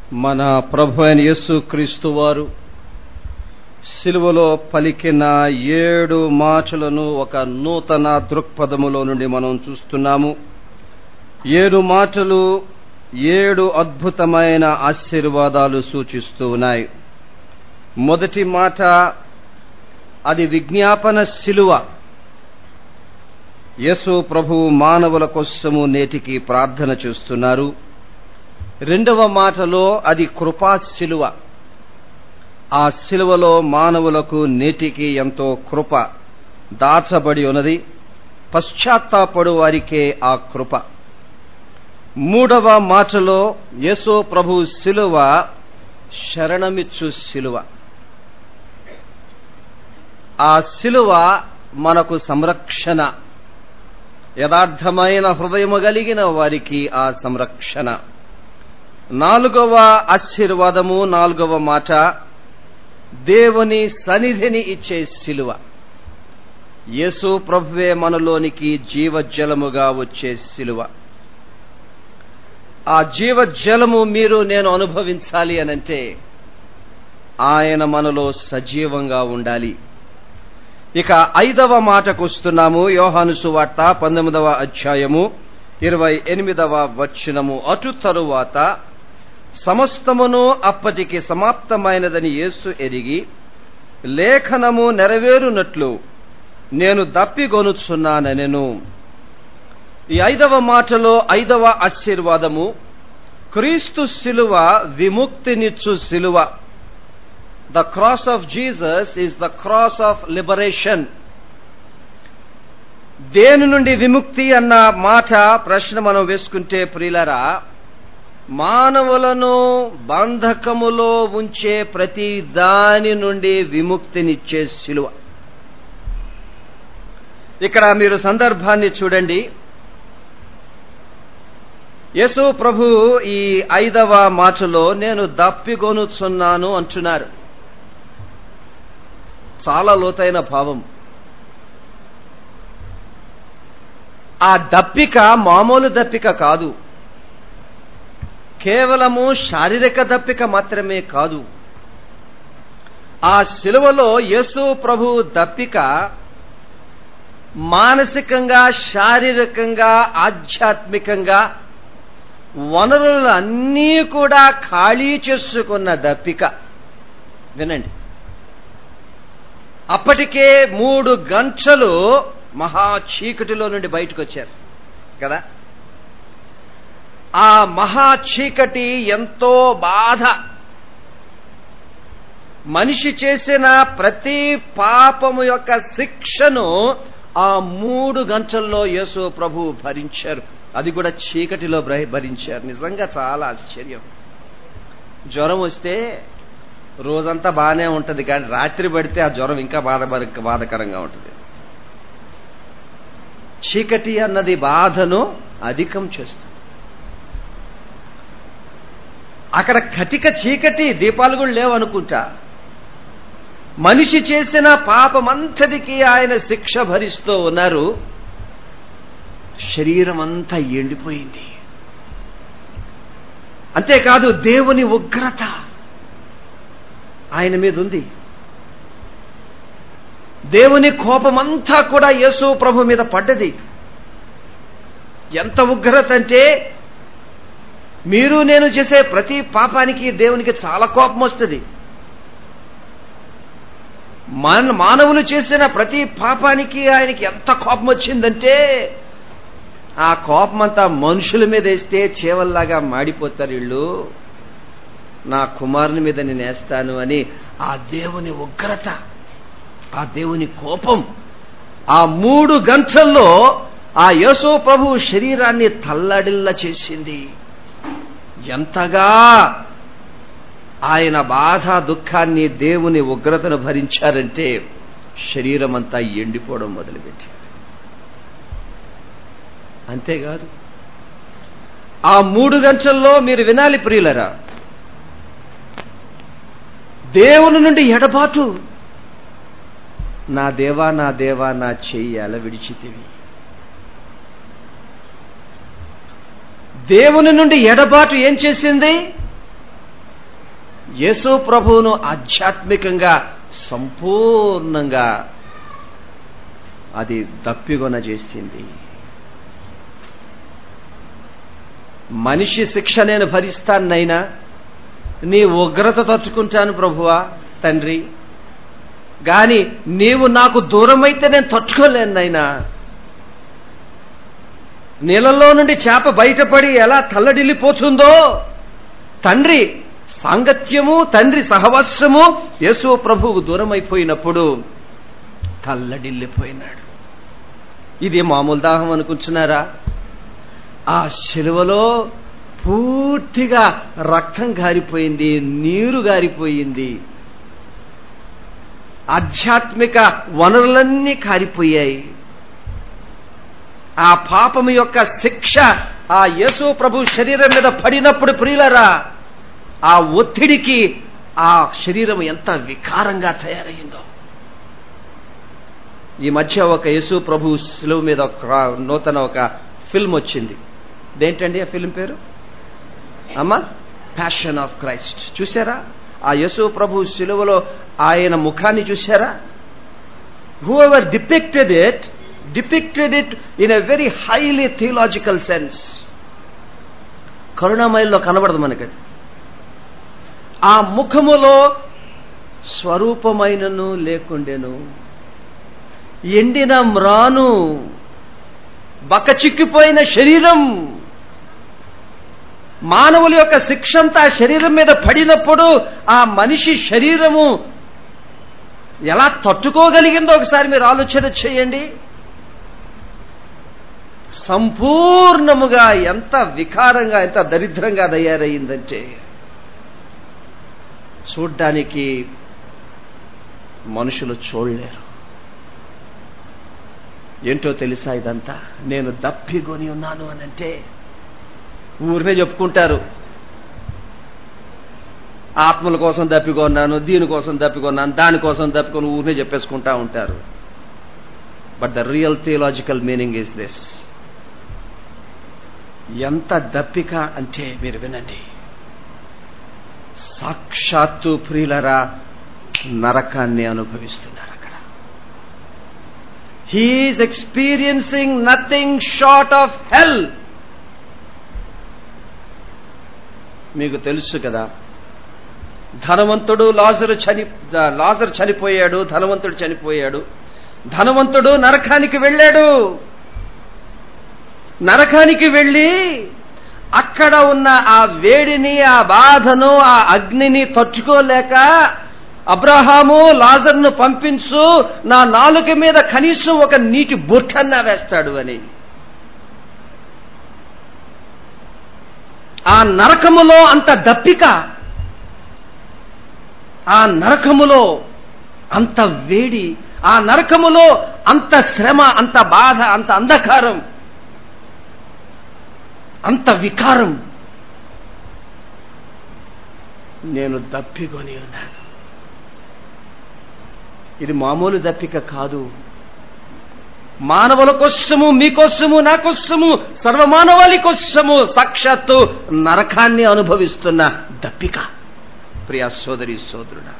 మన ప్రభు అయిన యేసు క్రీస్తు వారు సిలువలో పలికిన ఏడు మాటలను ఒక నూతన దృక్పథములో నుండి మనం చూస్తున్నాము ఏడు మాటలు ఏడు అద్భుతమైన ఆశీర్వాదాలు సూచిస్తూ ఉన్నాయి మొదటి మాట అది విజ్ఞాపన శిలువ యేసు ప్రభు మానవుల కోసము నేటికి ప్రార్థన చేస్తున్నారు రెండవ మాటలో అది కృపా శిలువ ఆ శిలువలో మానవులకు నేటికి ఎంతో కృప దాచబడి ఉన్నది పశ్చాత్తాపడు వారికే ఆ కృప మూడవ మాటలో యేసు ప్రభు శిలువ శరణమిచ్చు శిలువ ఆ శిలువ మనకు సంరక్షణ యథార్థమైన హృదయము కలిగిన వారికి ఆ సంరక్షణ నాలుగవ ఆశీర్వాదము నాలుగవ మాట దేవుని సన్నిధిని ఇచ్చే శిలువ యేసు ప్రభువే మనలోనికి జీవజలముగా వచ్చే శిలువ ఆ జీవజలము మీరు నేను అనుభవించాలి అనంటే ఆయన మనలో సజీవంగా ఉండాలి ఇక ఐదవ మాటకు వస్తున్నాము యోహాను సువార్త పంతొమ్మిదవ అధ్యాయము ఇరవై ఎనిమిదవ వచనము అటు తరువాత సమస్తమును అప్పటికి సమాప్తమైనదని యేసు ఎరిగి లేఖనము నెరవేరునట్లు నేను దప్పిగొనుచున్నానెను ఈ ఐదవ మాటలో ఐదవ ఆశీర్వాదము క్రీస్తు శిలువ విముక్తినిచ్చు శిలువ the cross of Jesus is the cross of liberation దేని నుండి విముక్తి అన్న మాట ప్రశ్న మనం వేసుకుంటే ప్రియులరా మానవులను బంధకములో ఉంచే ప్రతి దాని నుండి విముక్తినిచ్చే శిలువ ఇక్కడ మీరు సందర్భాన్ని చూడండి యేసు ప్రభు ఈ ఐదవ మాటలో నేను దప్పిగొనుచున్నాను అంటున్నారు చాలా లోతైన భావం ఆ దప్పిక మామూలు దప్పిక కాదు కేవలము శారీరక దప్పిక మాత్రమే కాదు ఆ శిలువలో యేసు ప్రభు దప్పిక మానసికంగా శారీరకంగా ఆధ్యాత్మికంగా వనరులు అన్నీ కూడా ఖాళీ చేసుకున్న దప్పిక వినండి అప్పటికే మూడు గంటలు మహా చీకటిలో నుండి బయటకు వచ్చారు కదా ఆ మహా చీకటి ఎంతో బాధ మనిషి చేసిన ప్రతి పాపము యొక్క శిక్షను ఆ మూడు గంటల్లో యేసు ప్రభు భరించారు అది కూడా చీకటిలో భరించారు నిజంగా చాలా ఆశ్చర్యం జ్వరం వస్తే రోజంతా బాగానే ఉంటుంది కానీ రాత్రి పడితే ఆ జ్వరం ఇంకా బాధ బాధకరంగా ఉంటుంది చీకటి అన్నది బాధను అధికం చేస్తుంది అక్కడ కటిక చీకటి దీపాలు కూడా లేవనుకుంటా మనిషి చేసిన పాపమంతటికి ఆయన శిక్ష భరిస్తూ ఉన్నారు శరీరం అంతా ఎండిపోయింది అంతేకాదు దేవుని ఉగ్రత ఆయన మీద ఉంది దేవుని కోపమంతా కూడా యేసు ప్రభు మీద పడ్డది ఎంత ఉగ్రత అంటే మీరు నేను చేసే ప్రతి పాపానికి దేవునికి చాలా కోపం వస్తుంది మన మానవులు చేసిన ప్రతి పాపానికి ఆయనకి ఎంత కోపం వచ్చిందంటే ఆ కోపం అంతా మనుషుల మీద వేస్తే చేవల్లాగా మాడిపోతారు వీళ్ళు నా కుమారుని మీద నేను వేస్తాను అని ఆ దేవుని ఉగ్రత ఆ దేవుని కోపం ఆ మూడు గంటల్లో ఆ యేసో ప్రభు శరీరాన్ని తల్లడిల్ల చేసింది ఎంతగా ఆయన బాధ దుఃఖాన్ని దేవుని ఉగ్రతను భరించారంటే శరీరం అంతా ఎండిపోవడం మొదలుపెట్టారు అంతేకాదు ఆ మూడు గంటల్లో మీరు వినాలి ప్రియులరా దేవుని నుండి ఎడబాటు నా దేవా నా దేవా నా చెయ్యాల విడిచితివి దేవుని నుండి ఎడబాటు ఏం చేసింది యేసు ప్రభువును ఆధ్యాత్మికంగా సంపూర్ణంగా అది దప్పిగొన చేసింది మనిషి శిక్ష నేను భరిస్తానైనా నీ ఉగ్రత తట్టుకుంటాను ప్రభువా తండ్రి గాని నీవు నాకు దూరమైతే నేను తట్టుకోలేను నైనా నీళ్ళలో నుండి చేప బయటపడి ఎలా తల్లడిల్లిపోతుందో తండ్రి సాంగత్యము తండ్రి సహవాసము యేసు ప్రభువుకు దూరమైపోయినప్పుడు తల్లడిల్లిపోయినాడు ఇది మామూలు దాహం అనుకుంటున్నారా ఆ శిలువలో పూర్తిగా రక్తం గారిపోయింది నీరు గారిపోయింది ఆధ్యాత్మిక వనరులన్నీ కారిపోయాయి ఆ పాపము యొక్క శిక్ష ఆ యేసు ప్రభు శరీరం మీద పడినప్పుడు ప్రియులరా ఆ ఒత్తిడికి ఆ శరీరం ఎంత వికారంగా తయారయ్యిందో ఈ మధ్య ఒక యేసు ప్రభు శిలువ మీద ఒక నూతన ఒక ఫిల్మ్ వచ్చింది దేంటండి ఆ ఫిల్మ్ పేరు అమ్మా ప్యాషన్ ఆఫ్ క్రైస్ట్ చూసారా ఆ యేసు ప్రభు శిలువలో ఆయన ముఖాన్ని చూసారా whoever depicted it depicted it in a very highly theological sense కరుణామయంలో కనబడదు మనకది ఆ ముఖములో స్వరూపమైనను లేకుండెను ఎండిన మ్రాను బకచిక్కిపోయిన శరీరం మానవుల యొక్క శిక్షంతా శరీరం మీద పడినప్పుడు ఆ మనిషి శరీరము ఎలా తట్టుకోగలిగిందో ఒకసారి మీరు ఆలోచన చేయండి సంపూర్ణముగా ఎంత వికారంగా ఎంత దరిద్రంగా తయారయ్యిందంటే చూడ్డానికి మనుషులు చూడలేరు ఏంటో తెలుసా ఇదంతా నేను దప్పికొని ఉన్నాను అని అంటే ఊరినే చెప్పుకుంటారు ఆత్మల కోసం దప్పికొన్నాను దీనికోసం దప్పికొన్నాను దానికోసం దప్పికొని ఊరినే చెప్పేసుకుంటా ఉంటారు but the real theological meaning is this ఎంత దప్పిక అంటే మీరు వినండి సాక్షాత్తు ప్రియులరా నరకాన్ని అనుభవిస్తున్నారు అక్కడ he is experiencing nothing short of hell మీకు తెలుసు కదా ధనవంతుడు లాజరు చని లాజరు చనిపోయాడు ధనవంతుడు చనిపోయాడు ధనవంతుడు నరకానికి వెళ్ళాడు నరకానికి వెళ్ళి అక్కడ ఉన్న ఆ వేడిని ఆ బాధను ఆ అగ్నిని తట్టుకోలేక అబ్రహాము లాజర్ను పంపించు నా నాలుక మీద కనీసం ఒక నీటి బుట్టన్నా వేస్తాడు అని ఆ నరకములో అంత దప్పిక ఆ నరకములో అంత వేడి ఆ నరకములో అంత శ్రమ అంత బాధ అంత అంధకారం అంత వికారం నేను దప్పికొని ఉన్నాను ఇది మామూలు దప్పిక కాదు మానవుల కోసము మీకోసము నా కోసము సర్వమానవాళి కోసము సాక్షాత్తు నరకాన్ని అనుభవిస్తున్న దప్పిక ప్రియా సోదరి సోదరుడా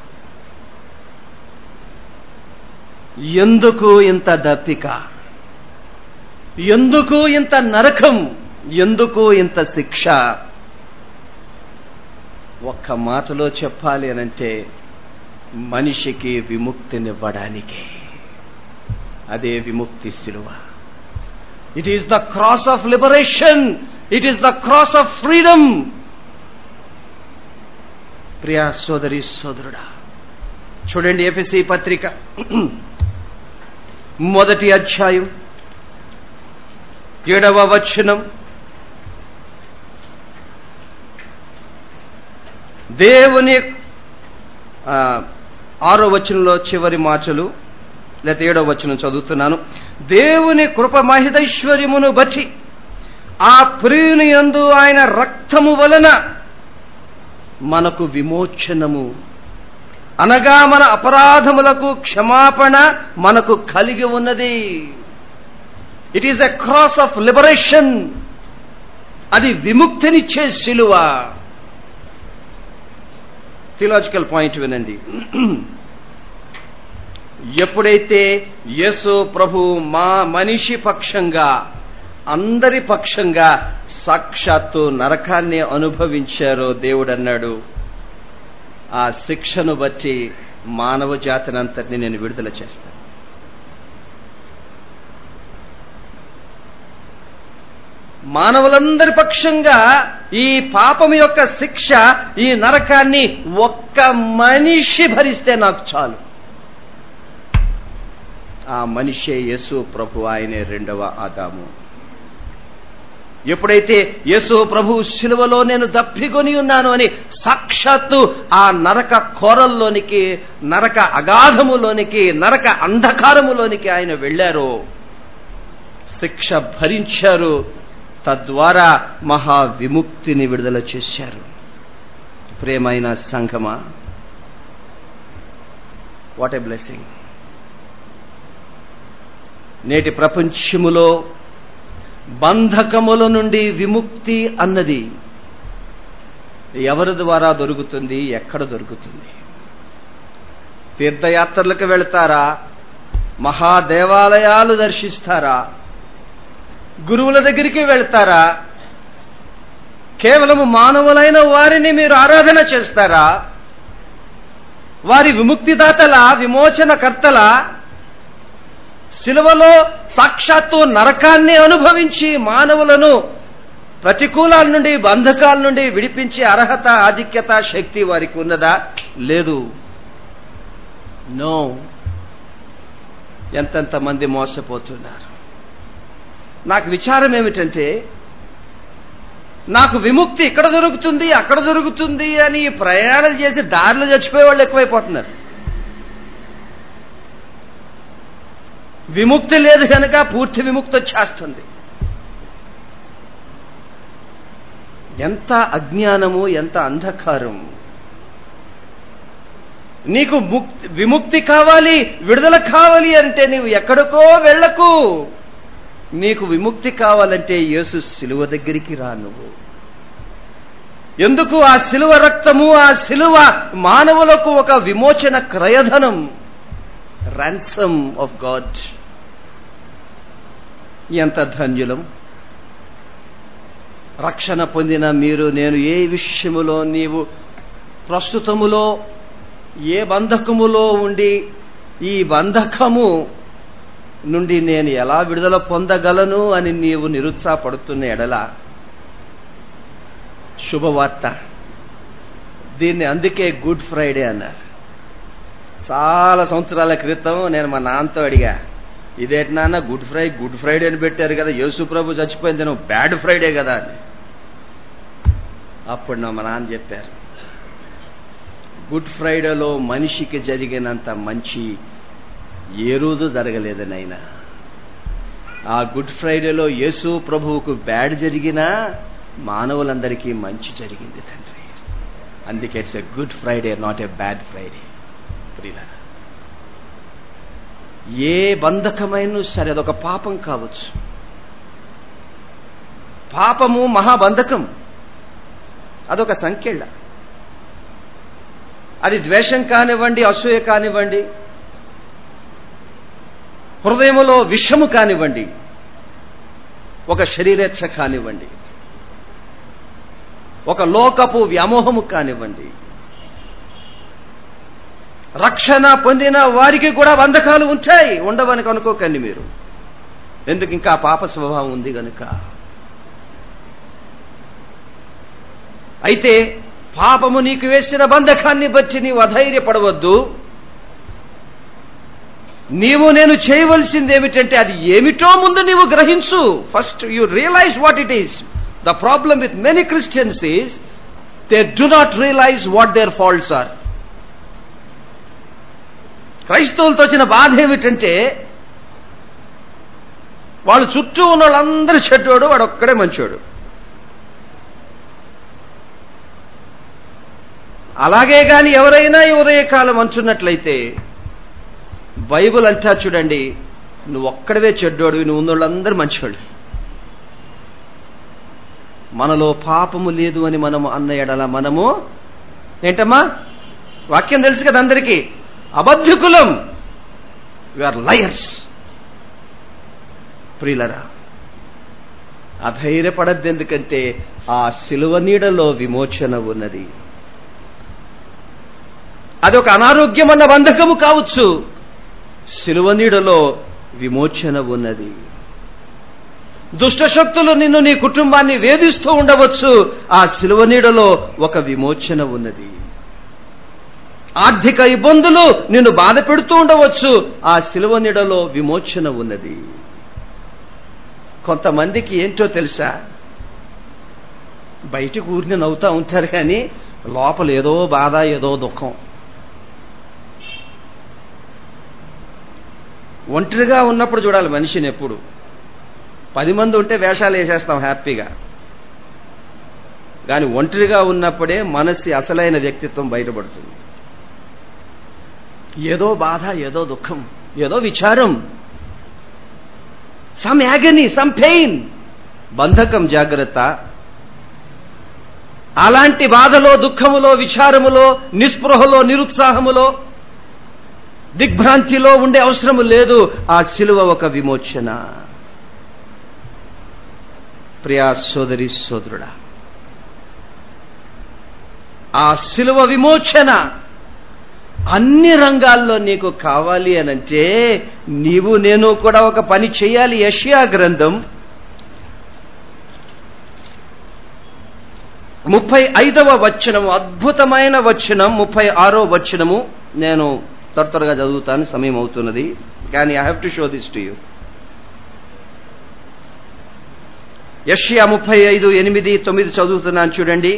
ఎందుకు ఇంత దప్పిక ఎందుకు ఇంత నరకం ఎందుకు ఇంత శిక్ష ఒక్క మాటలో చెప్పాలి అనంటే మనిషికి విముక్తినివ్వడానికే అదే విముక్తి శిలువ it is the cross of liberation it is the cross of freedom ప్రియా సోదరి సోదరుడా చూడండి ఎఫ్ఎస్సి పత్రిక మొదటి అధ్యాయం ఏడవ వచనం దేవుని ఆ, ఆరో వచనంలో చివరి మాటలు లేకపోతే ఏడవ వచనం చదువుతున్నాను దేవుని కృప మహిదైశ్వర్యమును బట్టి ఆ ప్రియుని యందు ఆయన రక్తము వలన మనకు విమోచనము అనగా మన అపరాధములకు క్షమాపణ మనకు కలిగి ఉన్నది it is a cross of liberation అది విముక్తినిచ్చే శిలువ థియలాజికల్ పాయింట్ వినండి ఎప్పుడైతే యేసు ప్రభు మా మనిషి పక్షంగా అందరి పక్షంగా సాక్షాత్తు నరకాన్ని అనుభవించారో దేవుడు అన్నాడు ఆ శిక్షను బట్టి మానవ జాతినంతటిని నేను విడుదల చేస్తాను మానవులందరి పక్షంగా ఈ పాపం యొక్క శిక్ష ఈ నరకాన్ని ఒక్క మనిషి భరిస్తే నాకు చాలు ఆ మనిషే యేసు ప్రభు ఆయనే రెండవ ఆదాము ఎప్పుడైతే యేసు ప్రభు శిలువలో నేను దప్పికొని ఉన్నాను అని సాక్షాత్తు ఆ నరక కోరల్లోనికి నరక అగాధములోనికి నరక అంధకారములోనికి ఆయన వెళ్ళారో శిక్ష భరించారు తద్వారా మహా విముక్తిని విడుదల చేశారు ప్రేమైన సంఘమా వాట్ ఏ బ్లెస్సింగ్ నేటి ప్రపంచములో బంధకముల నుండి విముక్తి అన్నది ఎవరి ద్వారా దొరుకుతుంది ఎక్కడ దొరుకుతుంది తీర్థయాత్రలకు వెళతారా మహాదేవాలయాలు దర్శిస్తారా గురువుల దగ్గరికి వెళ్తారా కేవలం మానవులైన వారిని మీరు ఆరాధన చేస్తారా వారి విముక్తిదాతల విమోచనకర్తల శిలువలో సాక్షాత్తు నరకాన్ని అనుభవించి మానవులను ప్రతికూలాల నుండి బంధకాల నుండి విడిపించే అర్హత ఆధిక్యత శక్తి వారికి ఉన్నదా లేదు నో ఎంతెంత మంది మోసపోతున్నారు నాకు విచారం ఏమిటంటే నాకు విముక్తి ఇక్కడ దొరుకుతుంది అక్కడ దొరుకుతుంది అని ప్రయాణం చేసి దారిలో చచ్చిపోయే వాళ్ళు ఎక్కువైపోతున్నారు విముక్తి లేదు కనుక పూర్తి విముక్తి వచ్చేస్తుంది ఎంత అజ్ఞానము ఎంత అంధకారం నీకు ముక్తి విముక్తి కావాలి విడుదల కావాలి అంటే నీవు ఎక్కడికో వెళ్ళకు నీకు విముక్తి కావాలంటే యేసు శిలువ దగ్గరికి రా నువ్వు ఎందుకు ఆ శిలువ రక్తము ఆ శిలువ మానవులకు ఒక విమోచన క్రయధనం ర్యాన్సమ్ ఆఫ్ గాడ్ ఎంత ధన్యులం రక్షణ పొందిన మీరు నేను ఏ విషయములో నీవు ప్రస్తుతములో ఏ బంధకములో ఉండి ఈ బంధకము నుండి నేను ఎలా విడుదల పొందగలను అని నీవు నిరుత్సాహపడుతున్న ఎడల శుభవార్త దీన్ని అందుకే గుడ్ ఫ్రైడే అన్నారు చాలా సంవత్సరాల క్రితం నేను మా నాన్నతో అడిగా ఇదేంటి నాన్న గుడ్ ఫ్రై గుడ్ ఫ్రైడే అని పెట్టారు కదా యేసు ప్రభు చచ్చిపోయింది నేను బ్యాడ్ ఫ్రైడే కదా అని అప్పుడు నా మా నాన్న చెప్పారు గుడ్ ఫ్రైడేలో మనిషికి జరిగినంత మంచి ఏ రోజు జరగలేదు నైనా ఆ గుడ్ ఫ్రైడేలో యేసు ప్రభువుకు బ్యాడ్ జరిగినా మానవులందరికీ మంచి జరిగింది తండ్రి అందుకే it's a good Friday not a bad Friday ప్రియుల ఏ బంధకమైన సరే అదొక పాపం కావచ్చు పాపము మహాబంధకం అదొక సంఖ్యళ్ళ అది ద్వేషం కానివ్వండి అసూయ కానివ్వండి హృదయములో విషము కానివ్వండి ఒక శరీరేచ్ఛ కానివ్వండి ఒక లోకపు వ్యామోహము కానివ్వండి రక్షణ పొందిన వారికి కూడా బంధకాలు ఉంటాయి ఉండవని అనుకోకండి మీరు ఎందుకు ఇంకా పాప స్వభావం ఉంది గనుక అయితే పాపము నీకు వేసిన బంధకాన్ని బట్టి నీవు అధైర్యపడవద్దు నీవు నేను చేయవలసింది ఏమిటంటే అది ఏమిటో ముందు నీవు గ్రహించు first you realise what it is the problem with many Christians is they do not realise what their faults are క్రైస్తవులతో వచ్చిన బాధ ఏమిటంటే వాళ్ళు చుట్టూ ఉన్న వాళ్ళందరూ చెడ్డోడు వాడు ఒక్కడే మంచోడు అలాగే గాని ఎవరైనా ఈ ఉదయకాలం అంటున్నట్లయితే బైబుల్ అంటా చూడండి నువ్వు ఒక్కడవే చెడ్డోడు నువ్వు ఉన్నోళ్ళందరూ మంచివాళ్ళు మనలో పాపము లేదు అని మనము అన్న ఎడల మనము ఏంటమ్మా వాక్యం తెలుసు కదా అందరికీ అబద్ధికులం ఆర్ లయర్స్ ప్రియులరా అధైర్యపడద్దు ఎందుకంటే ఆ శిలువ నీడలో విమోచన ఉన్నది అది ఒక అనారోగ్యమన్న బంధకము కావచ్చు శిలువ నీడలో విమోచన ఉన్నది దుష్టశక్తులు నిన్ను నీ కుటుంబాన్ని వేధిస్తూ ఉండవచ్చు ఆ శిలువ నీడలో ఒక విమోచన ఉన్నది ఆర్థిక ఇబ్బందులు నిన్ను బాధ పెడుతూ ఉండవచ్చు ఆ శిలువ నీడలో విమోచన ఉన్నది కొంతమందికి ఏంటో తెలుసా బయటకు ఊరిని నవ్వుతూ ఉంటారు కానీ లోపల ఏదో బాధ ఏదో దుఃఖం ఒంటరిగా ఉన్నప్పుడు చూడాలి మనిషిని ఎప్పుడు పది మంది ఉంటే వేషాలు వేసేస్తాం హ్యాపీగా కానీ ఒంటరిగా ఉన్నప్పుడే మనసి అసలైన వ్యక్తిత్వం బయటపడుతుంది ఏదో బాధ ఏదో దుఃఖం ఏదో విచారం సమ్ యాగని సమ్ పెయిన్ బంధకం జాగ్రత్త అలాంటి బాధలో దుఃఖములో విచారములో నిస్పృహలో నిరుత్సాహములో దిగ్భ్రాంతిలో ఉండే అవసరము లేదు ఆ శిలువ ఒక విమోచన ప్రియా సోదరి సోదరుడా ఆ శిలువ విమోచన అన్ని రంగాల్లో నీకు కావాలి అనంటే నీవు నేను కూడా ఒక పని చేయాలి యష్యా గ్రంథం ముప్పై ఐదవ వచనము అద్భుతమైన వచనం ముప్పై ఆరో వచనము నేను త్వర త్వరగా చదువుతాను సమయం అవుతున్నది కానీ I have to show this to you యష్యా ముప్పై ఐదు ఎనిమిది తొమ్మిది చదువుతున్నాను చూడండి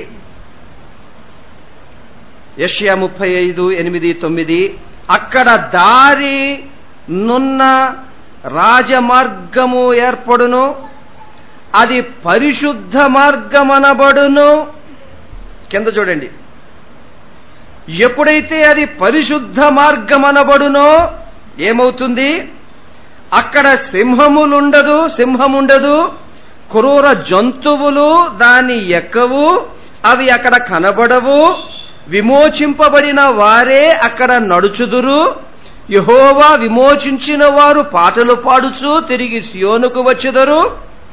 యష్యా ముప్పై ఐదు ఎనిమిది తొమ్మిది అక్కడ దారి నున్న రాజమార్గము ఏర్పడును అది పరిశుద్ధ మార్గమనబడును కింద చూడండి ఎప్పుడైతే అది పరిశుద్ధ మార్గమనబడునో ఏమవుతుంది అక్కడ సింహములుండదు సింహముండదు క్రూర జంతువులు దాని ఎక్కవు అవి అక్కడ కనబడవు విమోచింపబడిన వారే అక్కడ నడుచుదురు యహోవా విమోచించిన వారు పాటలు పాడుచు తిరిగి సియోనుకు వచ్చెదరు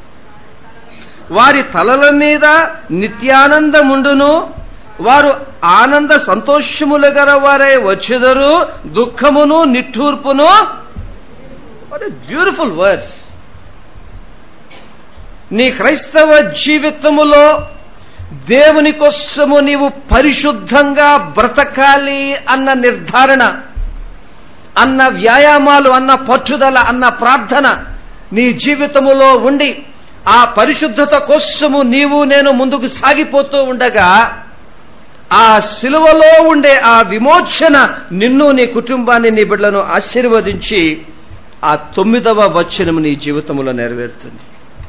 వారి తలల మీద నిత్యానందముండును వారు ఆనంద సంతోషములు గల వారే వచ్చెదరు దుఃఖమును నిట్టూర్పును బ్యూటిఫుల్ వర్డ్స్ నీ క్రైస్తవ జీవితములో దేవుని కోసము నీవు పరిశుద్ధంగా బ్రతకాలి అన్న నిర్ధారణ అన్న వ్యాయామాలు అన్న పట్టుదల అన్న ప్రార్థన నీ జీవితములో ఉండి ఆ పరిశుద్ధత కోసము నీవు నేను ముందుకు సాగిపోతూ ఉండగా ఆ శిలువలో ఉండే ఆ విమోచన నిన్ను నీ కుటుంబాన్ని నీ బిడ్డలను ఆశీర్వదించి ఆ తొమ్మిదవ వచనము నీ జీవితంలో నెరవేరుతుంది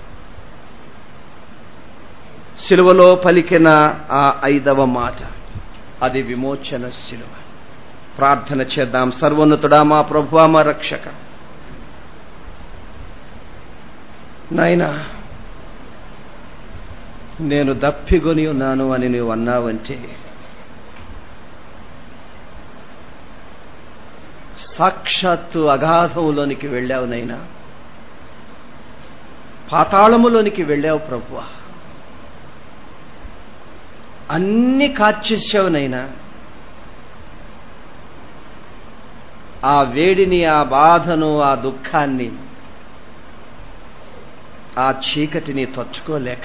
శిలువలో పలికిన ఆ ఐదవ మాట అది విమోచన శిలువ ప్రార్థన చేద్దాం సర్వోన్నతుడా మా ప్రభు మా రక్షక నాయనా నేను దప్పిగొని ఉన్నాను అని నువ్వు అన్నావంటే సాక్షాత్తు అగాధములోనికి వెళ్ళావు నైనా పాతాళములోనికి వెళ్ళావు ప్రభువా అన్ని కార్చేసావు నైనా ఆ వేడిని ఆ బాధను ఆ దుఃఖాన్ని ఆ చీకటిని తట్టుకోలేక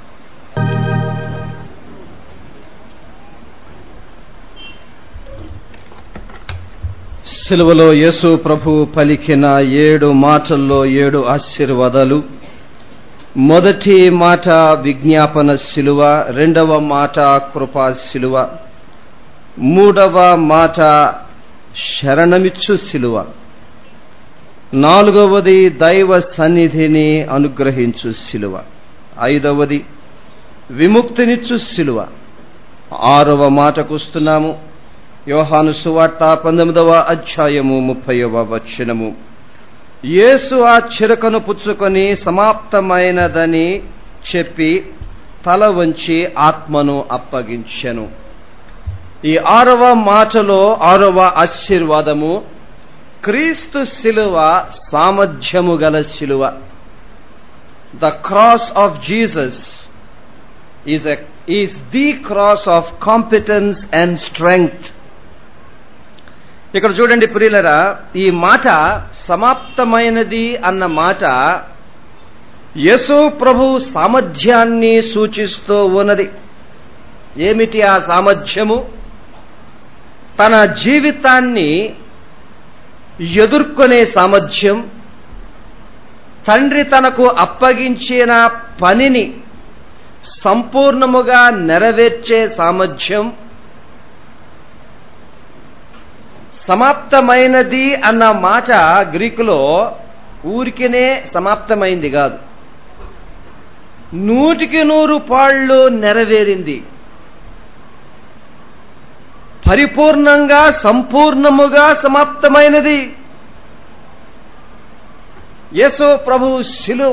సిలువలో యేసు ప్రభు పలికిన ఏడు మాటల్లో ఏడు ఆశీర్వాదాలు మొదటి మాట విజ్ఞాపన శిలువ రెండవ మాట కృపా శిలువ మూడవ మాట శరణమిచ్చు శిలువ నాలుగవది దైవ సన్నిధిని అనుగ్రహించు శిలువ ఐదవది విముక్తినిచ్చు శిలువ ఆరవ మాటకు వస్తున్నాము యోహాను సువార్త పంతొమ్మిదవ అధ్యాయము ముప్పైవ వచనము యేసు ఆ చిరకను పుచ్చుకొని సమాప్తమైనదని చెప్పి తల వంచి ఆత్మను అప్పగించెను ఈ ఆరవ మాటలో ఆరవ ఆశీర్వాదము క్రీస్తు శిలువ సామర్థ్యము గల శిలువ the cross of Jesus is is the cross of competence and strength ఇక్కడ చూడండి ప్రియులరా ఈ మాట సమాప్తమైనది అన్న మాట యేసు ప్రభు సామర్థ్యాన్ని సూచిస్తూ ఉన్నది ఏమిటి ఆ సామర్థ్యము తన జీవితాన్ని ఎదుర్కొనే సామర్థ్యం తండ్రి తనకు అప్పగించిన పనిని సంపూర్ణముగా నెరవేర్చే సామర్థ్యం సమాప్తమైనది అన్న మాట గ్రీకులో ఊరికినే సమాప్తమైంది కాదు నూటికి నూరు పాళ్ళు నెరవేరింది పరిపూర్ణంగా సంపూర్ణముగా సమాప్తమైనది యేసు ప్రభు శిలువ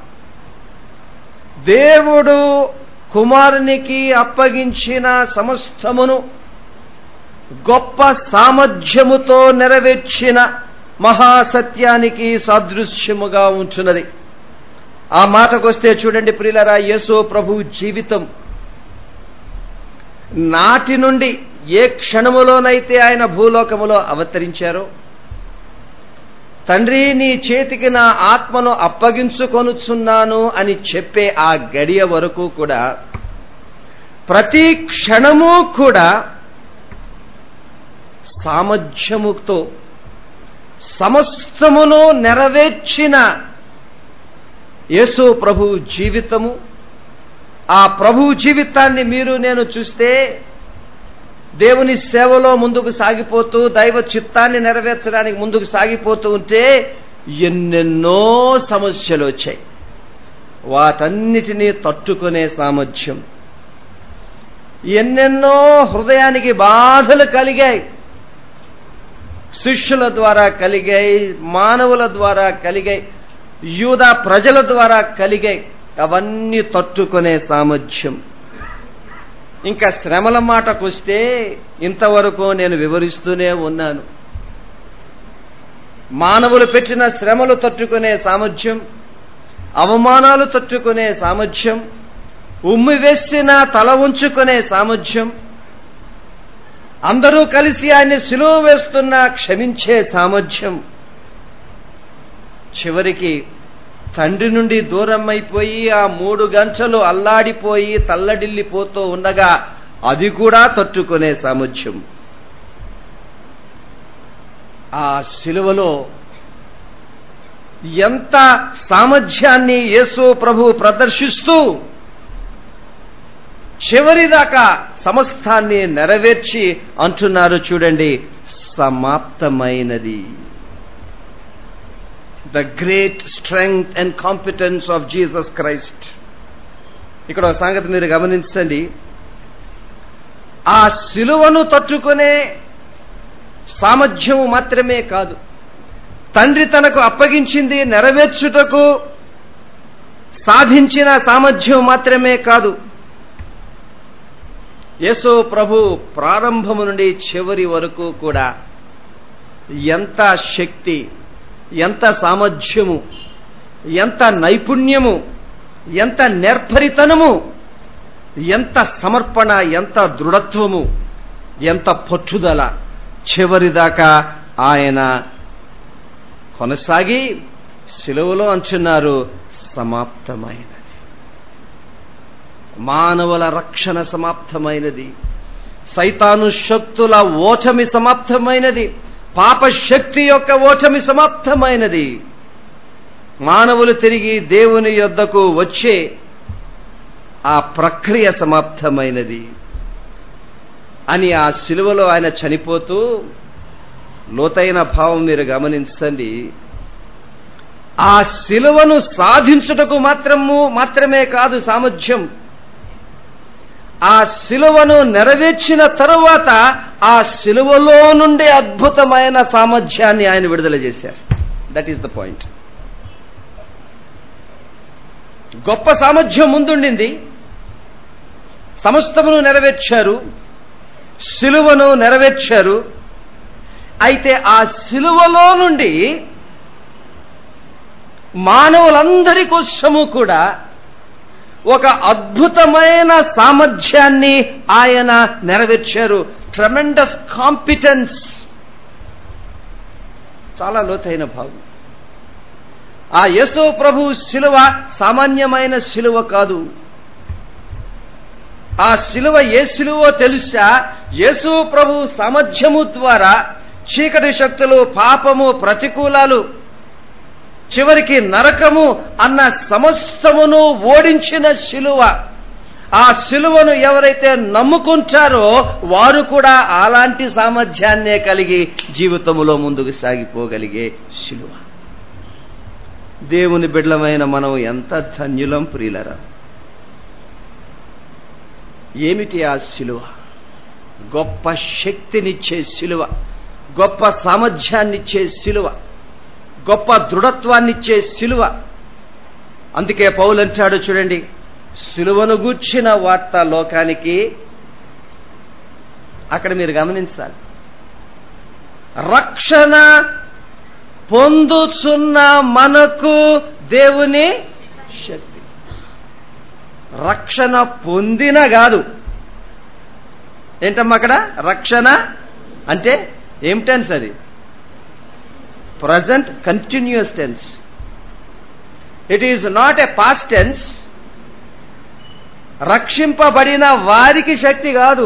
దేవుడు కుమారునికి అప్పగించిన సమస్తమును గొప్ప సామర్థ్యముతో నెరవేర్చిన మహాసత్యానికి సాదృశ్యముగా ఉంచున్నది ఆ మాటకొస్తే చూడండి ప్రియులరా యేసు ప్రభు జీవితం నాటి నుండి ఏ క్షణములోనైతే ఆయన భూలోకములో అవతరించారో తండ్రి నీ చేతికి నా ఆత్మను అప్పగించుకొనుచున్నాను అని చెప్పే ఆ గడియ వరకు కూడా ప్రతి క్షణము కూడా సామర్థ్యముతో సమస్తమును నెరవేర్చిన యేసు ప్రభు జీవితము ఆ ప్రభు జీవితాన్ని మీరు నేను చూస్తే దేవుని సేవలో ముందుకు సాగిపోతూ దైవ చిత్తాన్ని నెరవేర్చడానికి ముందుకు సాగిపోతూ ఉంటే ఎన్నెన్నో సమస్యలు వచ్చాయి వాటన్నిటినీ తట్టుకునే సామర్థ్యం ఎన్నెన్నో హృదయానికి బాధలు కలిగాయి శిష్యుల ద్వారా కలిగాయి మానవుల ద్వారా కలిగాయి యూద ప్రజల ద్వారా కలిగాయి అవన్నీ తట్టుకునే సామర్థ్యం ఇంకా శ్రమల మాటకొస్తే ఇంతవరకు నేను వివరిస్తూనే ఉన్నాను మానవులు పెట్టిన శ్రమలు తట్టుకునే సామర్థ్యం అవమానాలు తట్టుకునే సామర్థ్యం ఉమ్మి వేసిన తల ఉంచుకునే సామర్థ్యం అందరూ కలిసి ఆయన్ని సిలువ వేస్తున్నా క్షమించే సామర్థ్యం చివరికి తండ్రి నుండి దూరం అయిపోయి ఆ మూడు గంటలు అల్లాడిపోయి తల్లడిల్లిపోతూ ఉండగా అది కూడా తట్టుకునే సామర్థ్యం ఆ శిలువలో ఎంత సామర్థ్యాన్ని యేసు ప్రభు ప్రదర్శిస్తూ చివరిదాకా సమస్తాన్ని నెరవేర్చి అంటున్నారు చూడండి సమాప్తమైనది the great strength and competence of Jesus Christ ఇక్కడ ఒక సంగతి మీరు గమనించండి ఆ శిలువను తట్టుకునే సామర్థ్యం మాత్రమే కాదు తండ్రి తనకు అప్పగించింది నెరవేర్చుటకు సాధించిన సామర్థ్యం మాత్రమే కాదు యేసు ప్రభు ప్రారంభము నుండి చివరి వరకు కూడా ఎంత శక్తి ఎంత సామర్థ్యము ఎంత నైపుణ్యము ఎంత నేర్పరితనము ఎంత సమర్పణ ఎంత దృఢత్వము ఎంత పట్టుదల చివరిదాకా ఆయన కొనసాగి సెలవులో అంటున్నారు సమాప్తమైనది మానవుల రక్షణ సమాప్తమైనది సైతాను శక్తుల ఓటమి సమాప్తమైనది పాప శక్తి యొక్క ఓటమి సమాప్తమైనది మానవులు తిరిగి దేవుని యొద్దకు వచ్చే ఆ ప్రక్రియ సమాప్తమైనది అని ఆ శిలువలో ఆయన చనిపోతూ లోతైన భావం మీరు గమనించండి ఆ శిలువను సాధించుటకు మాత్రము మాత్రమే కాదు సామర్థ్యం ఆ శిలువను నెరవేర్చిన తరువాత ఆ శిలువలో నుండి అద్భుతమైన సామర్థ్యాన్ని ఆయన విడుదల చేశారు దట్ ఈస్ ద పాయింట్ గొప్ప సామర్థ్యం ముందుండింది సమస్తమును నెరవేర్చారు సిలువను నెరవేర్చారు అయితే ఆ సిలువలో నుండి మానవులందరి కోసము కూడా ఒక అద్భుతమైన సామర్థ్యాన్ని ఆయన నెరవేర్చారు ట్రమెండస్ కాంపిటెన్స్ చాలా లోతైన భావం ఆ యేసు ప్రభు శిలువ సామాన్యమైన శిలువ కాదు ఆ శిలువ ఏ శిలువో తెలుసా యేసు ప్రభు సామర్థ్యము ద్వారా చీకటి శక్తులు పాపము ప్రతికూలాలు చివరికి నరకము అన్న సమస్తమును ఓడించిన శిలువ ఆ శిలువను ఎవరైతే నమ్ముకుంటారో వారు కూడా అలాంటి సామర్థ్యాన్నే కలిగి జీవితములో ముందుకు సాగిపోగలిగే శిలువ దేవుని బిడ్డలమైన మనం ఎంత ధన్యులం ప్రియులరా ఏమిటి ఆ శిలువ గొప్ప శక్తినిచ్చే శిలువ గొప్ప సామర్థ్యాన్నిచ్చే శిలువ గొప్ప దృఢత్వాన్నిచ్చే శిలువ అందుకే పౌలు అంటాడు చూడండి శిలువను గూర్చిన వార్త లోకానికి అక్కడ మీరు గమనించాలి రక్షణ పొందుచున్న మనకు దేవుని శక్తి రక్షణ పొందిన కాదు ఏంటమ్మా అక్కడ రక్షణ అంటే ఏం టెన్స్ అది present continuous tense it is not a past tense రక్షింపబడిన వారికి శక్తి కాదు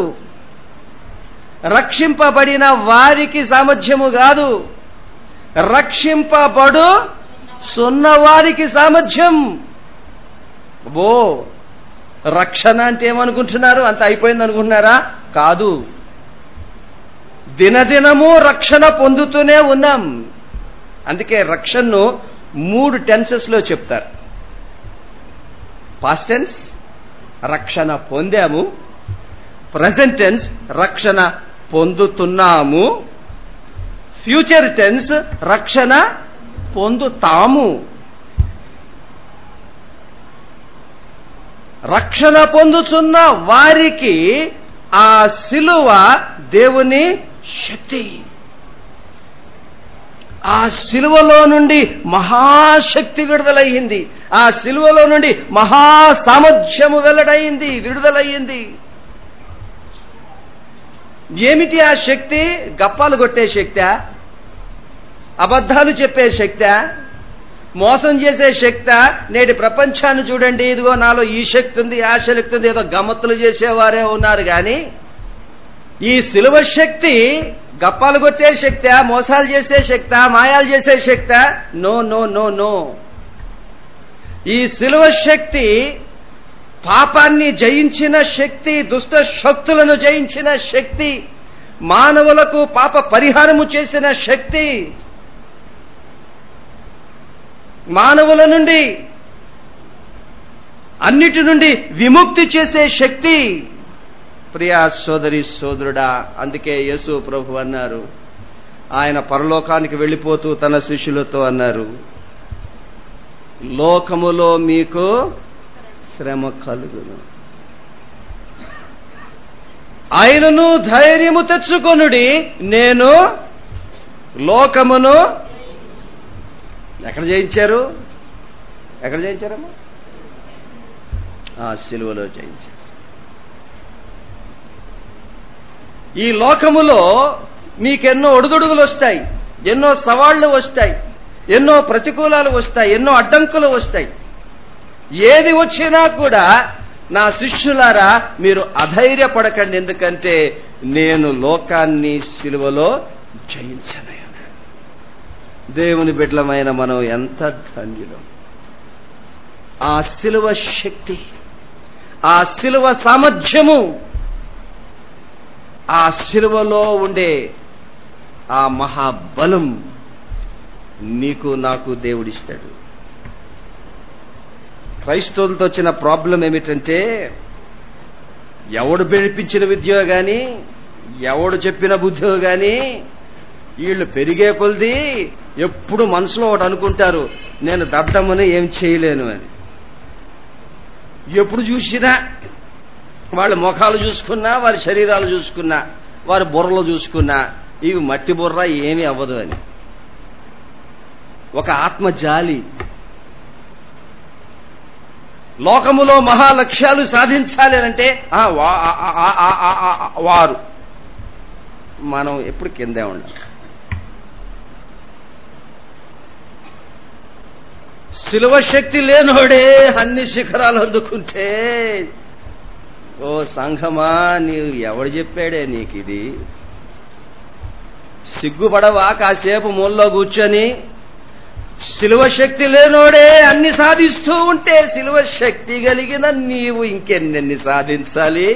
రక్షింపబడిన వారికి సామర్థ్యము కాదు రక్షింపబడు సున్నవారికి సామర్థ్యం ఓ రక్షణ అంటే ఏమనుకుంటున్నారు అంత అయిపోయింది అనుకుంటున్నారా కాదు దినదినము రక్షణ పొందుతూనే ఉన్నాం అందుకే రక్షణను మూడు టెన్సెస్ లో చెప్తారు పాస్ట్ టెన్స్ రక్షణ పొందాము ప్రజెంట్ టెన్స్ రక్షణ పొందుతున్నాము ఫ్యూచర్ టెన్స్ రక్షణ పొందుతాము రక్షణ పొందుతున్న వారికి ఆ శిలువ దేవుని శక్తి ఆ శిలువలో నుండి మహాశక్తి విడుదలయ్యింది ఆ శిలువలో నుండి మహా సామర్థ్యము వెల్లడయింది విడుదలయ్యింది ఏమిటి ఆ శక్తి గప్పాలు కొట్టే శక్తా అబద్ధాలు చెప్పే శక్తా మోసం చేసే శక్త నేటి ప్రపంచాన్ని చూడండి ఇదిగో నాలో ఈ శక్తి ఉంది ఆ శక్తి ఉంది ఏదో గమ్మత్తులు చేసేవారే ఉన్నారు కానీ ఈ సిలువ శక్తి గప్పాలు కొట్టే శక్త మోసాలు చేసే శక్త మాయాలు చేసే శక్త నో నో నో నో ఈ సిలువ శక్తి పాపాన్ని జయించిన శక్తి దుష్ట శక్తులను జయించిన శక్తి మానవులకు పాప పరిహారము చేసిన శక్తి మానవుల నుండి అన్నిటి నుండి విముక్తి చేసే శక్తి ప్రియా సోదరి సోదరుడా అందుకే యేసు ప్రభు అన్నారు ఆయన పరలోకానికి వెళ్ళిపోతూ తన శిష్యులతో అన్నారు లోకములో మీకు శ్రమ కలుగును ఆయనను ధైర్యము తెచ్చుకొనుడి నేను లోకమును ఎక్కడ జయించారు ఎక్కడ జయించారమ్మా ఆ సిలువలో జయించారు ఈ లోకములో మీకెన్నో ఒడుదొడుగులు వస్తాయి ఎన్నో సవాళ్లు వస్తాయి ఎన్నో ప్రతికూలాలు వస్తాయి ఎన్నో అడ్డంకులు వస్తాయి ఏది వచ్చినా కూడా నా శిష్యులారా మీరు అధైర్యపడకండి ఎందుకంటే నేను లోకాన్ని సిలువలో జయించనయ్యాను దేవుని బిడ్డలమైన మనం ఎంత ధన్యులం ఆ శిలువ శక్తి ఆ శిలువ సామర్థ్యము ఆ శిలువలో ఉండే ఆ మహాబలం నీకు నాకు దేవుడిస్తాడు క్రైస్తవులతో వచ్చిన ప్రాబ్లం ఏమిటంటే ఎవడు బెడిపించిన విద్యో గాని ఎవడు చెప్పిన బుద్ధో గాని వీళ్ళు పెరిగే కొలిది ఎప్పుడు మనసులో ఒకటి అనుకుంటారు నేను దద్దమ్మని ఏం చేయలేను అని ఎప్పుడు చూసినా వాళ్ళ ముఖాలు చూసుకున్నా వారి శరీరాలు చూసుకున్నా వారి బుర్రలో చూసుకున్నా ఇవి మట్టి బుర్ర ఏమీ అవ్వదు అని ఒక ఆత్మ జాలి లోకములో మహాలక్ష్యాలు సాధించాలి అంటే ఆ, వా- ఆ, ఆ, ఆ, ఆ, ఆ, ఆ, ఆ, వారు మనం ఎప్పుడు కిందే ఉండాలి శిలువ శక్తి లేనోడే అన్ని శిఖరాలు అందుకుంటే ఓ సంఘమా నీవు ఎవడు చెప్పాడే నీకు ఇది సిగ్గుపడవా కాసేపు మూల్లో కూర్చొని శిలువ శక్తి లేనోడే అన్ని సాధిస్తూ ఉంటే శిలువ శక్తి కలిగిన నీవు ఇంకెన్నెన్ని సాధించాలి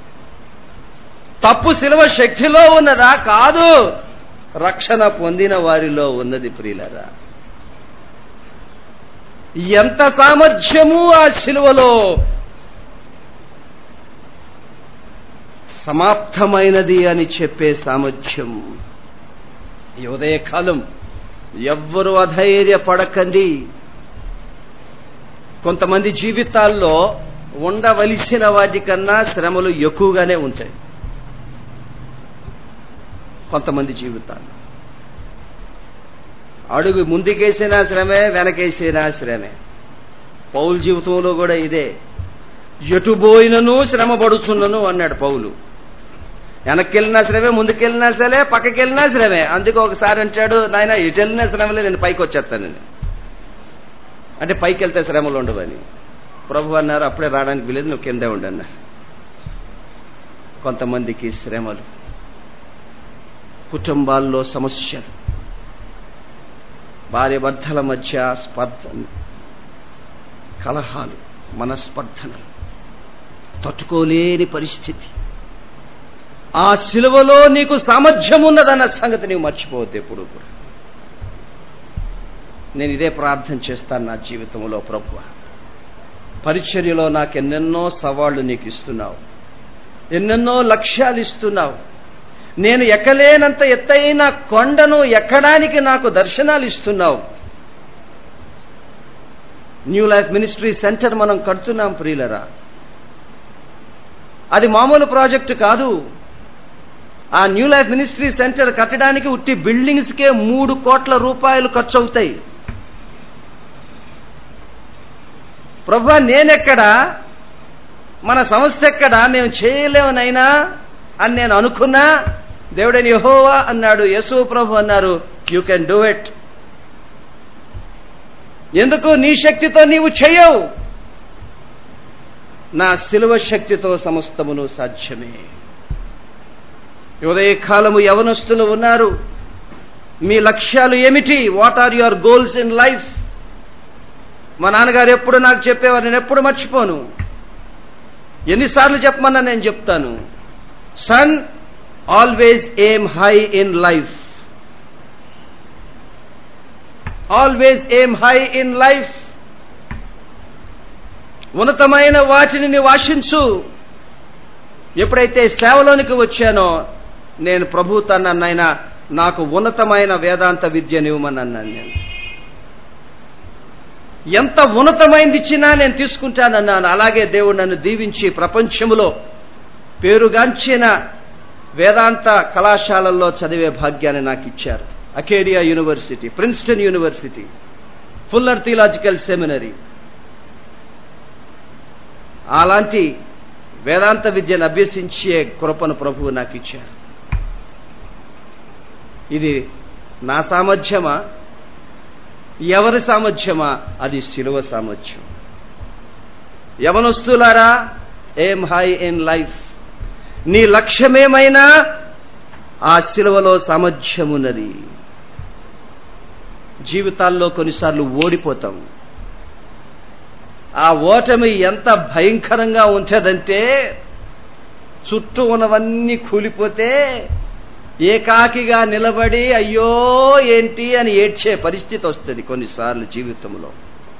తప్పు శిలువ శక్తిలో ఉన్నదా కాదు రక్షణ పొందిన వారిలో ఉన్నది ప్రియులరా ఎంత సామర్థ్యము ఆ శిలువలో సమాప్తమైనది అని చెప్పే సామర్థ్యం ఈ ఉదయకాలం ఎవ్వరు అధైర్యపడకండి కొంతమంది జీవితాల్లో ఉండవలసిన వాటికన్నా శ్రమలు ఎక్కువగానే ఉంటాయి కొంతమంది జీవితాలు అడుగు ముందుకేసినా శ్రమే వెనకేసినా శ్రమే పౌలు జీవితంలో కూడా ఇదే ఎటు పోయినను శ్రమ పడుచున్నను అన్నాడు పౌలు వెనక్కెళ్ళినా శ్రమే ముందుకెళ్ళినా సరే పక్కకెళ్ళినా శ్రమే అందుకే ఒకసారి అంటాడు నాయన ఎటు వెళ్ళినా శ్రమలే నేను పైకి వచ్చేస్తానని అంటే పైకి వెళ్తే శ్రమలు ఉండవని ప్రభు అన్నారు అప్పుడే రావడానికి వీలేదు నువ్వు కిందే ఉండన్నారు కొంతమందికి శ్రమలు కుటుంబాల్లో సమస్యలు భార్య భర్తల మధ్య స్పర్ధ కలహాలు మనస్పర్ధనలు తట్టుకోలేని పరిస్థితి ఆ శిలువలో నీకు సామర్థ్యం ఉన్నదన్న సంగతి నీవు మర్చిపోవద్దు ఎప్పుడు కూడా నేను ఇదే ప్రార్థన చేస్తాను నా జీవితంలో ప్రభు పరిచర్యలో నాకు ఎన్నెన్నో సవాళ్లు నీకు ఇస్తున్నావు ఎన్నెన్నో లక్ష్యాలు ఇస్తున్నావు నేను ఎక్కలేనంత ఎత్తైన కొండను ఎక్కడానికి నాకు దర్శనాలు ఇస్తున్నావు న్యూ లైఫ్ మినిస్ట్రీ సెంటర్ మనం కడుతున్నాం ప్రియులరా అది మామూలు ప్రాజెక్టు కాదు ఆ న్యూ లైఫ్ మినిస్ట్రీ సెంటర్ కట్టడానికి ఉట్టి బిల్డింగ్స్కే మూడు కోట్ల రూపాయలు ఖర్చు అవుతాయి ప్రభా నేనెక్కడా మన సంస్థ ఎక్కడా మేము చేయలేమనైనా అని నేను అనుకున్నా దేవుడని యహోవా అన్నాడు యశు ప్రభు అన్నారు యూ కెన్ డూ ఇట్ ఎందుకు నీ శక్తితో నీవు చేయవు నా శిలువ శక్తితో సమస్తమును సాధ్యమే ఉదయకాలము యవనస్తులు ఉన్నారు మీ లక్ష్యాలు ఏమిటి what are your goals in life మా నాన్నగారు ఎప్పుడు నాకు చెప్పేవారు నేను ఎప్పుడు మర్చిపోను ఎన్నిసార్లు చెప్పమన్నా నేను చెప్తాను son always aim high in life always aim high in life ఉన్నతమైన వాటిని నీవు ఆశించు ఎప్పుడైతే సేవలోనికి వచ్చానో నేను ప్రభు తన్నైనా నాకు ఉన్నతమైన వేదాంత విద్య నివ్వమని అన్నాను నేను ఎంత ఉన్నతమైంది ఇచ్చినా నేను తీసుకుంటానన్నాను అలాగే దేవుడు నన్ను దీవించి ప్రపంచములో పేరుగాంచిన వేదాంత కళాశాలల్లో చదివే భాగ్యాన్ని నాకు ఇచ్చారు అకేరియా university Princeton university Fuller theological seminary అలాంటి వేదాంత విద్యను అభ్యసించే కృపను ప్రభువు నాకు ఇచ్చారు ఇది నా సామర్థ్యమా ఎవరి సామర్థ్యమా అది శిలువ సామర్థ్యం యవనొస్తులారా ఏం హై ఇన్ లైఫ్ నీ లక్ష్యమేమైనా ఆ శిలువలో సామర్థ్యమున్నది జీవితాల్లో కొన్నిసార్లు ఓడిపోతాం ఆ ఓటమి ఎంత భయంకరంగా ఉంచదంటే చుట్టూ ఉన్నవన్నీ కూలిపోతే ఏకాకిగా నిలబడి అయ్యో ఏంటి అని ఏడ్చే పరిస్థితి వస్తుంది కొన్నిసార్లు జీవితంలో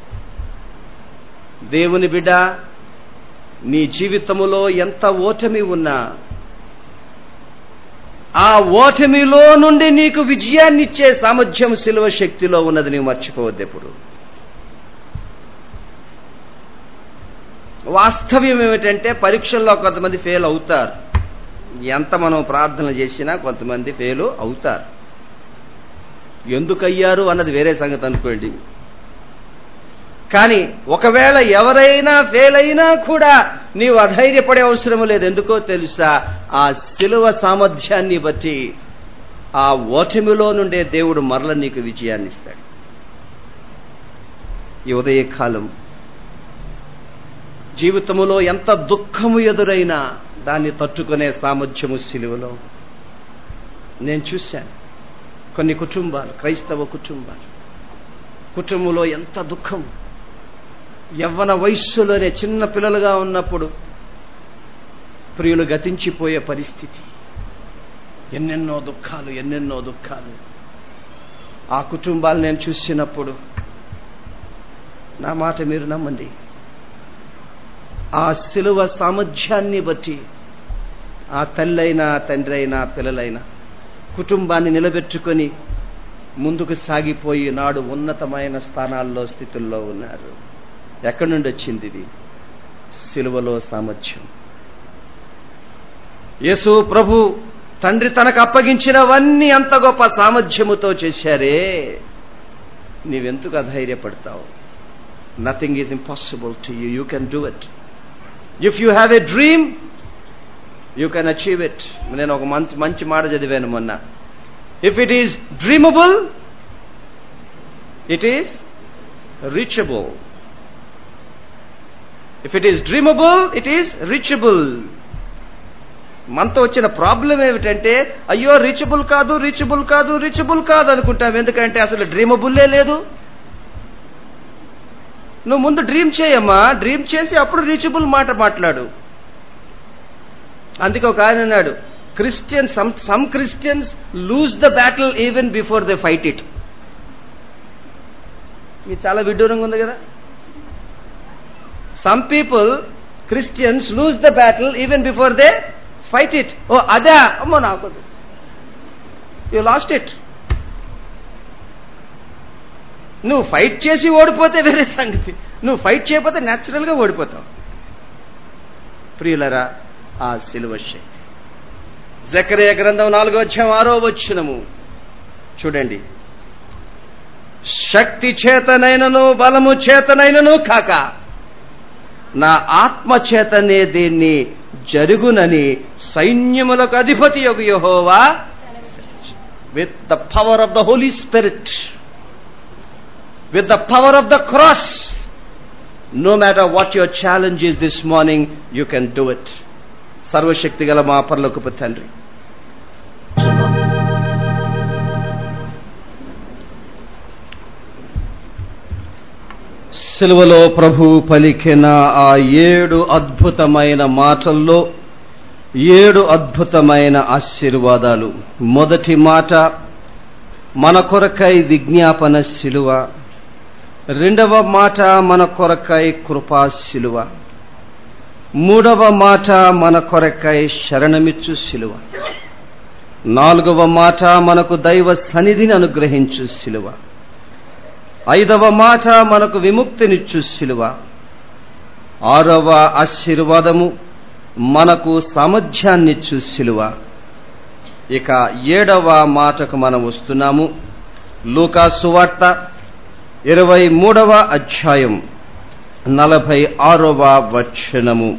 దేవుని బిడ్డ నీ జీవితములో ఎంత ఓటమి ఉన్నా ఆ ఓటమిలో నుండి నీకు విజయాన్నిచ్చే సామర్థ్యం శిలువ శక్తిలో ఉన్నది నీవు మర్చిపోవద్దు ఎప్పుడు వాస్తవ్యం ఏమిటంటే పరీక్షల్లో కొంతమంది ఫెయిల్ అవుతారు ఎంత మనం ప్రార్థన చేసినా కొంతమంది ఫెయిల్ అవుతారు ఎందుకు అయ్యారు అన్నది వేరే సంగతి అనుకోండి కానీ ఒకవేళ ఎవరైనా ఫెయిల్ అయినా కూడా నీవు అధైర్యపడే అవసరం లేదు ఎందుకో తెలుసా ఆ శిలువ సామర్థ్యాన్ని బట్టి ఆ ఓటమిలో నుండే దేవుడు మరల నీకు విజయాన్ని ఇస్తాడు ఈ ఉదయకాలం జీవితములో ఎంత దుఃఖము ఎదురైనా దాన్ని తట్టుకునే సామర్థ్యము సిలువలో నేను చూశాను కొన్ని కుటుంబాలు క్రైస్తవ కుటుంబాలు కుటుంబంలో ఎంత దుఃఖం యవ్వన వయస్సులోనే చిన్న పిల్లలుగా ఉన్నప్పుడు ప్రియులు గతించిపోయే పరిస్థితి ఎన్నెన్నో దుఃఖాలు ఎన్నెన్నో దుఃఖాలు ఆ కుటుంబాలు నేను చూసినప్పుడు నా మాట మీరు నమ్మండి ఆ శిలువ సామర్థ్యాన్ని బట్టి ఆ తల్లైనా తండ్రి అయినా పిల్లలైనా కుటుంబాన్ని నిలబెట్టుకొని ముందుకు సాగిపోయి నాడు ఉన్నతమైన స్థానాల్లో స్థితుల్లో ఉన్నారు ఎక్కడి నుండి వచ్చింది ఇది సిలువలో సామర్థ్యం యేసు ప్రభు తండ్రి తనకు అప్పగించినవన్నీ అంత గొప్ప సామర్థ్యముతో చేశారే నీవెందుకు అధైర్యపడతావు nothing is impossible to you you can do it if you have a dream you can achieve it నేను ఒక మంచి మంచి మాట చదివాను మొన్న if it is dreamable it is reachable if it is dreamable it is reachable మనతో వచ్చిన problem ఏమిటంటే అయ్యో రీచబుల్ కాదు రీచబుల్ కాదు రీచబుల్ కాదు అనుకుంటాం ఎందుకంటే అసలు డ్రీమబుల్లే లేదు నువ్వు ముందు డ్రీమ్ చేయమ్మా డ్రీమ్ చేసి అప్పుడు రీచబుల్ మాట మాట్లాడు అందుకే ఒక ఆయన అన్నాడు Christian some some Christians lose the battle even before they fight it ఇది చాలా విడ్డూరంగా ఉంది కదా some people Christians lose the battle even before they fight it ఓ అదే అమ్మో నాకు యు లాస్ట్ ఇట్ నువ్వు ఫైట్ చేసి ఓడిపోతే వేరే సంగతి నువ్వు ఫైట్ చేయకపోతే న్యాచురల్గా ఓడిపోతావు ప్రియులరా ఆ సిలువ శక్తి జకరేయ గ్రంథం నాలుగో అధ్యాయం ఆరో వచ్చినము చూడండి శక్తి చేతనైనను బలము చేతనైనను కాక నా ఆత్మ చేతనే దీన్ని జరుగునని సైన్యములకు అధిపతి యొక్క యహోవా with the power of the holy spirit with the power of the cross. No matter what your challenge is this morning, you can do it. సర్వశక్తి గల మా పరలోకపు తండ్రి సిలువలో ప్రభు పలికిన ఆ ఏడు అద్భుతమైన మాటల్లో ఏడు అద్భుతమైన ఆశీర్వాదాలు మొదటి మాట మన కొరకై విజ్ఞాపన శిలువ రెండవ మాట మన కొరకై కృపా శిలువ మూడవ మాట మన కొరకై శరణమిచ్చు శిలువ నాలుగవ మాట మనకు దైవ సన్నిధిని అనుగ్రహించు శిలువ ఐదవ మాట మనకు విముక్తినిచ్చు శిలువ ఆరవ ఆశీర్వాదము మనకు సామర్థ్యాన్నిచ్చు శిలువ ఇక ఏడవ మాటకు మనం వస్తున్నాము లూకా సువార్త ఇరవై మూడవ అధ్యాయం నలభై ఆరవ వచనము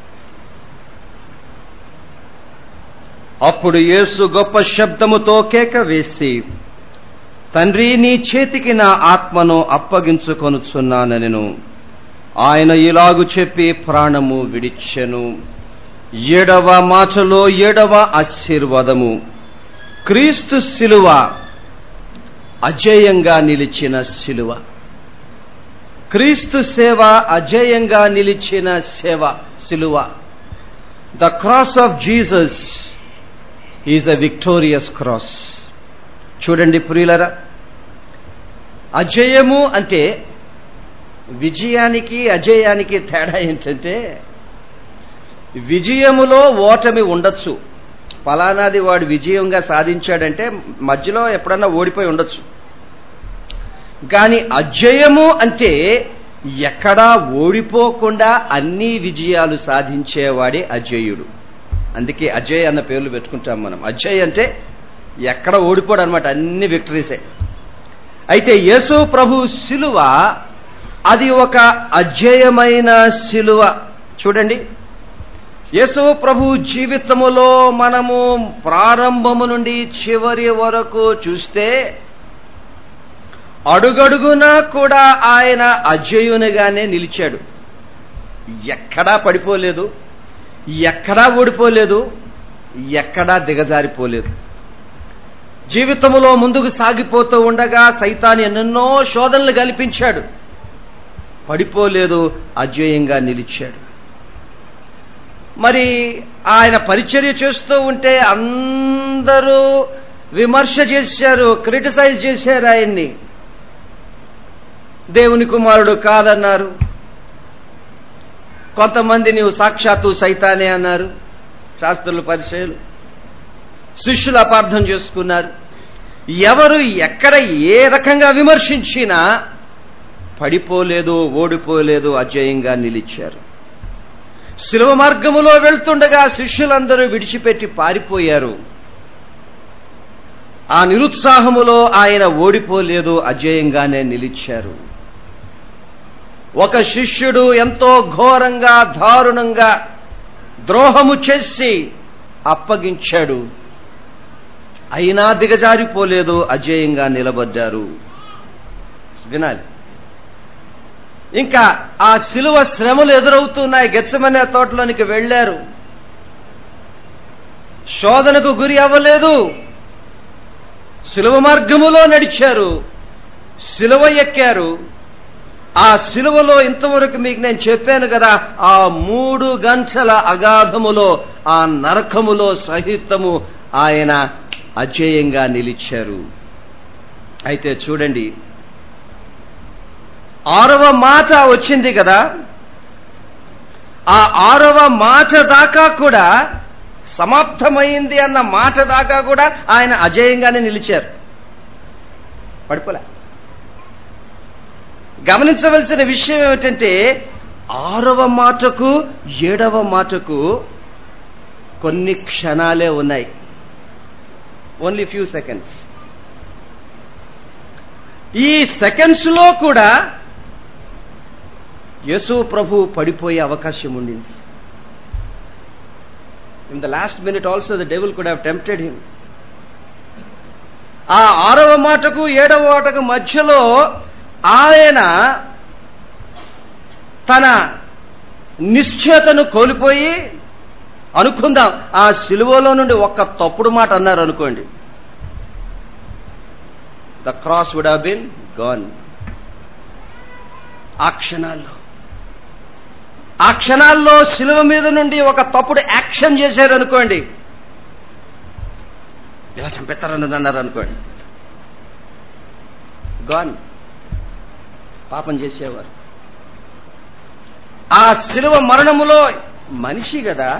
అప్పుడు యేసు గొప్ప శబ్దముతో కేక వేసి తండ్రి నీ చేతికి నా ఆత్మను అప్పగించుకొనుచున్నానెను ఆయన ఇలాగు చెప్పి ప్రాణము విడిచెను ఏడవ మాటలో ఏడవ ఆశీర్వాదము క్రీస్తు శిలువ అజేయంగా నిలిచిన శిలువ క్రీస్తు సేవ అజేయంగా నిలిచిన సేవ శిలువ the cross of Jesus is a victorious cross చూడండి ప్రియులరా అజయము అంటే విజయానికి అజయానికి తేడా ఏంటంటే విజయములో ఓటమి ఉండొచ్చు పలానాది వాడు విజయంగా సాధించాడంటే మధ్యలో ఎప్పుడన్నా ఓడిపోయి ఉండొచ్చు కానీ అజయము అంటే ఎక్కడా ఓడిపోకుండా అన్ని విజయాలు సాధించేవాడే అజయుడు అందుకే అజయ్ అన్న పేర్లు పెట్టుకుంటాం మనం అజయ్ అంటే ఎక్కడ ఓడిపోడు అనమాట అన్ని విక్టరీసే అయితే యేసు ప్రభు శిలువ అది ఒక అజేయమైన శిలువ చూడండి యేసు ప్రభు జీవితములో మనము ప్రారంభము నుండి చివరి వరకు చూస్తే అడుగడుగునా కూడా ఆయన అజయునిగానే నిలిచాడు ఎక్కడా పడిపోలేదు ఎక్కడా ఓడిపోలేదు ఎక్కడా దిగజారిపోలేదు జీవితంలో ముందుకు సాగిపోతూ ఉండగా సైతాన్ని ఎన్నెన్నో శోధనలు కల్పించాడు పడిపోలేదు అజేయంగా నిలిచాడు మరి ఆయన పరిచర్య చేస్తూ ఉంటే అందరూ విమర్శ చేశారు క్రిటిసైజ్ చేశారు ఆయన్ని దేవుని కుమారుడు కాదన్నారు కొంతమంది నీవు సాక్షాత్తు సైతానే అన్నారు శాస్త్రులు పరిచయలు శిష్యులు అపార్థం చేసుకున్నారు ఎవరు ఎక్కడ ఏ రకంగా విమర్శించినా పడిపోలేదు ఓడిపోలేదు అజయంగా నిలిచారు శిలువ మార్గములో వెళ్తుండగా శిష్యులందరూ విడిచిపెట్టి పారిపోయారు ఆ నిరుత్సాహములో ఆయన ఓడిపోలేదు అజయంగానే నిలిచారు ఒక శిష్యుడు ఎంతో ఘోరంగా దారుణంగా ద్రోహము చేసి అప్పగించాడు అయినా దిగజారిపోలేదు అజేయంగా నిలబడ్డారు వినాలి ఇంకా ఆ శిలువ శ్రమలు ఎదురవుతున్నాయి గెచ్చమనే తోటలోనికి వెళ్లారు శోధనకు గురి అవ్వలేదు శిలువ మార్గములో నడిచారు శిలువ ఎక్కారు ఆ శిలువలో ఇంతవరకు మీకు నేను చెప్పాను కదా ఆ మూడు గంటల అగాధములో ఆ నరకములో సహితము ఆయన అజేయంగా నిలిచారు అయితే చూడండి ఆరవ మాట వచ్చింది కదా ఆ ఆరవ మాట దాకా కూడా సమాప్తమైంది అన్న మాట దాకా కూడా ఆయన అజేయంగానే నిలిచారు పడిపోలే గమనించవలసిన విషయం ఏమిటంటే ఆరవ మాటకు ఏడవ మాటకు కొన్ని క్షణాలే ఉన్నాయి ఓన్లీ ఫ్యూ సెకండ్స్ ఈ సెకండ్స్ లో కూడా యేసు ప్రభు పడిపోయే అవకాశం ఉండింది in the last minute also the devil could have tempted him ఆ ఆరవ మాటకు ఏడవ మాటకు మధ్యలో ఆయన తన నిశ్చేతను కోల్పోయి అనుకుందాం ఆ సిలువలో నుండి ఒక్క తప్పుడు మాట అన్నారు అనుకోండి the cross would have been gone ఆ క్షణాల్లో ఆ క్షణాల్లో శిలువ మీద నుండి ఒక తప్పుడు యాక్షన్ చేశారనుకోండి ఇలా చంపేస్తారన్నది అన్నారు అనుకోండి గాన్ పాపం చేసేవారు ఆ శిలువ మరణములో మనిషి కదా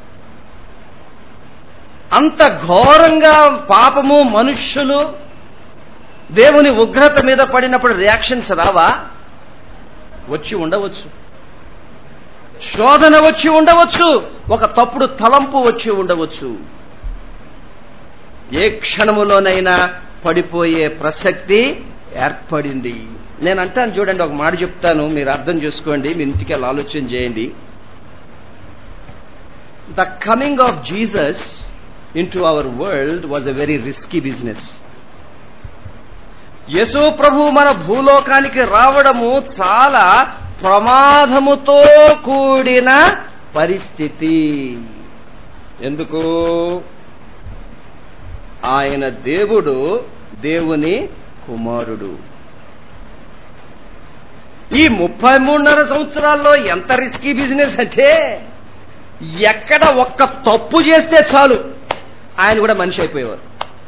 అంత ఘోరంగా పాపము మనుష్యులు దేవుని ఉగ్రత మీద పడినప్పుడు రియాక్షన్స్ రావా వచ్చి ఉండవచ్చు శోధన వచ్చి ఉండవచ్చు ఒక తప్పుడు తలంపు వచ్చి ఉండవచ్చు ఏ క్షణములోనైనా పడిపోయే ప్రసక్తి ఏర్పడింది నేను అంటాను చూడండి ఒక మాట చెప్తాను మీరు అర్థం చేసుకోండి మీ ఇంటికి వెళ్ళి ఆలోచన చేయండి the coming of Jesus into our world was a very risky business యశు ప్రభు మన భూలోకానికి రావడము చాలా ప్రమాదముతో కూడిన పరిస్థితి ఎందుకు ఆయన దేవుడు దేవుని కుమారుడు ఈ ముప్పై మూడున్నర సంవత్సరాల్లో ఎంత రిస్కీ బిజినెస్ అంటే ఎక్కడ ఒక్క తప్పు చేస్తే చాలు ఆయన కూడా మనిషి అయిపోయేవారు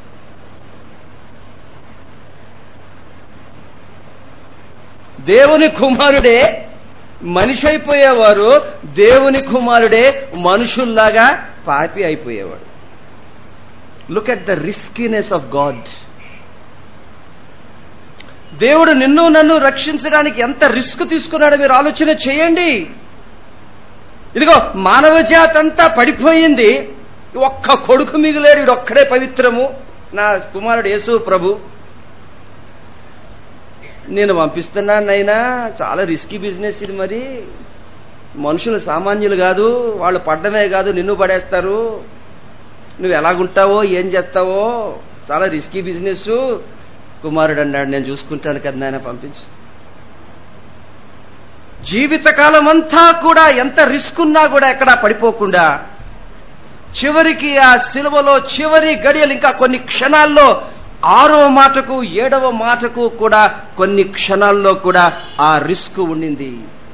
దేవుని కుమారుడే మనిషి అయిపోయేవారు దేవుని కుమారుడే మనుషుల్లాగా పాపి అయిపోయేవాడు look at the riskiness of God దేవుడు నిన్ను నన్ను రక్షించడానికి ఎంత రిస్క్ తీసుకున్నాడో మీరు ఆలోచన చేయండి ఇదిగో మానవ జాతి అంతా పడిపోయింది ఒక్క కొడుకు మిగిలేడు ఈడు ఒక్కడే పవిత్రము నా కుమారుడు యేసు ప్రభు నేను పంపిస్తున్నాను నైనా చాలా రిస్కీ బిజినెస్ ఇది మరి మనుషులు సామాన్యులు కాదు వాళ్ళు పడ్డమే కాదు నిన్ను పడేస్తారు నువ్వు ఎలాగుంటావో ఏం చేస్తావో చాలా రిస్కీ బిజినెస్ కుమారుడు అన్నాడు నేను చూసుకుంటాను కదా నాయన పంపించు జీవితకాలం అంతా కూడా ఎంత రిస్క్ ఉన్నా కూడా ఎక్కడా పడిపోకుండా చివరికి ఆ సిలువలో చివరి గడియలు ఇంకా కొన్ని క్షణాల్లో ఆరవ మాటకు ఏడవ మాటకు కూడా కొన్ని క్షణాల్లో కూడా ఆ రిస్క్ ఉండింది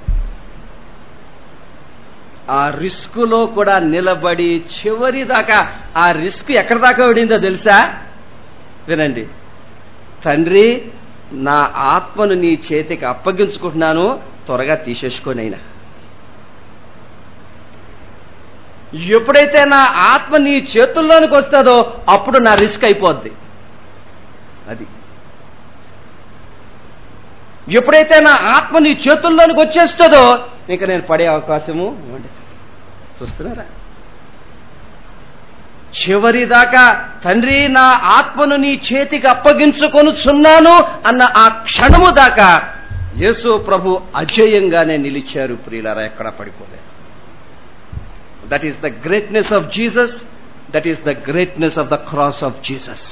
ఆ రిస్క్ లో కూడా నిలబడి చివరి దాకా ఆ రిస్క్ ఎక్కడి దాకా ఉండిందో తెలుసా వినండి తండ్రి నా ఆత్మను నీ చేతికి అప్పగించుకుంటున్నాను త్వరగా తీసేసుకోనైనా ఎప్పుడైతే నా ఆత్మ నీ చేతుల్లోనికి వస్తుందో అప్పుడు నా రిస్క్ అయిపోద్ది అది ఎప్పుడైతే నా ఆత్మ నీ చేతుల్లోనికి వచ్చేస్తుందో ఇంకా నేను పడే అవకాశము ఉండదు చూస్తున్నారా చివరి దాకా తండ్రి నా ఆత్మను నీ చేతికి అప్పగించుకొనుచున్నాను అన్న ఆ క్షణము దాకా యేసు ప్రభు అజేయంగానే నిలిచారు ప్రియులారా ఎక్కడా పడిపోలేదు that is the greatness of Jesus that is the greatness of the cross of Jesus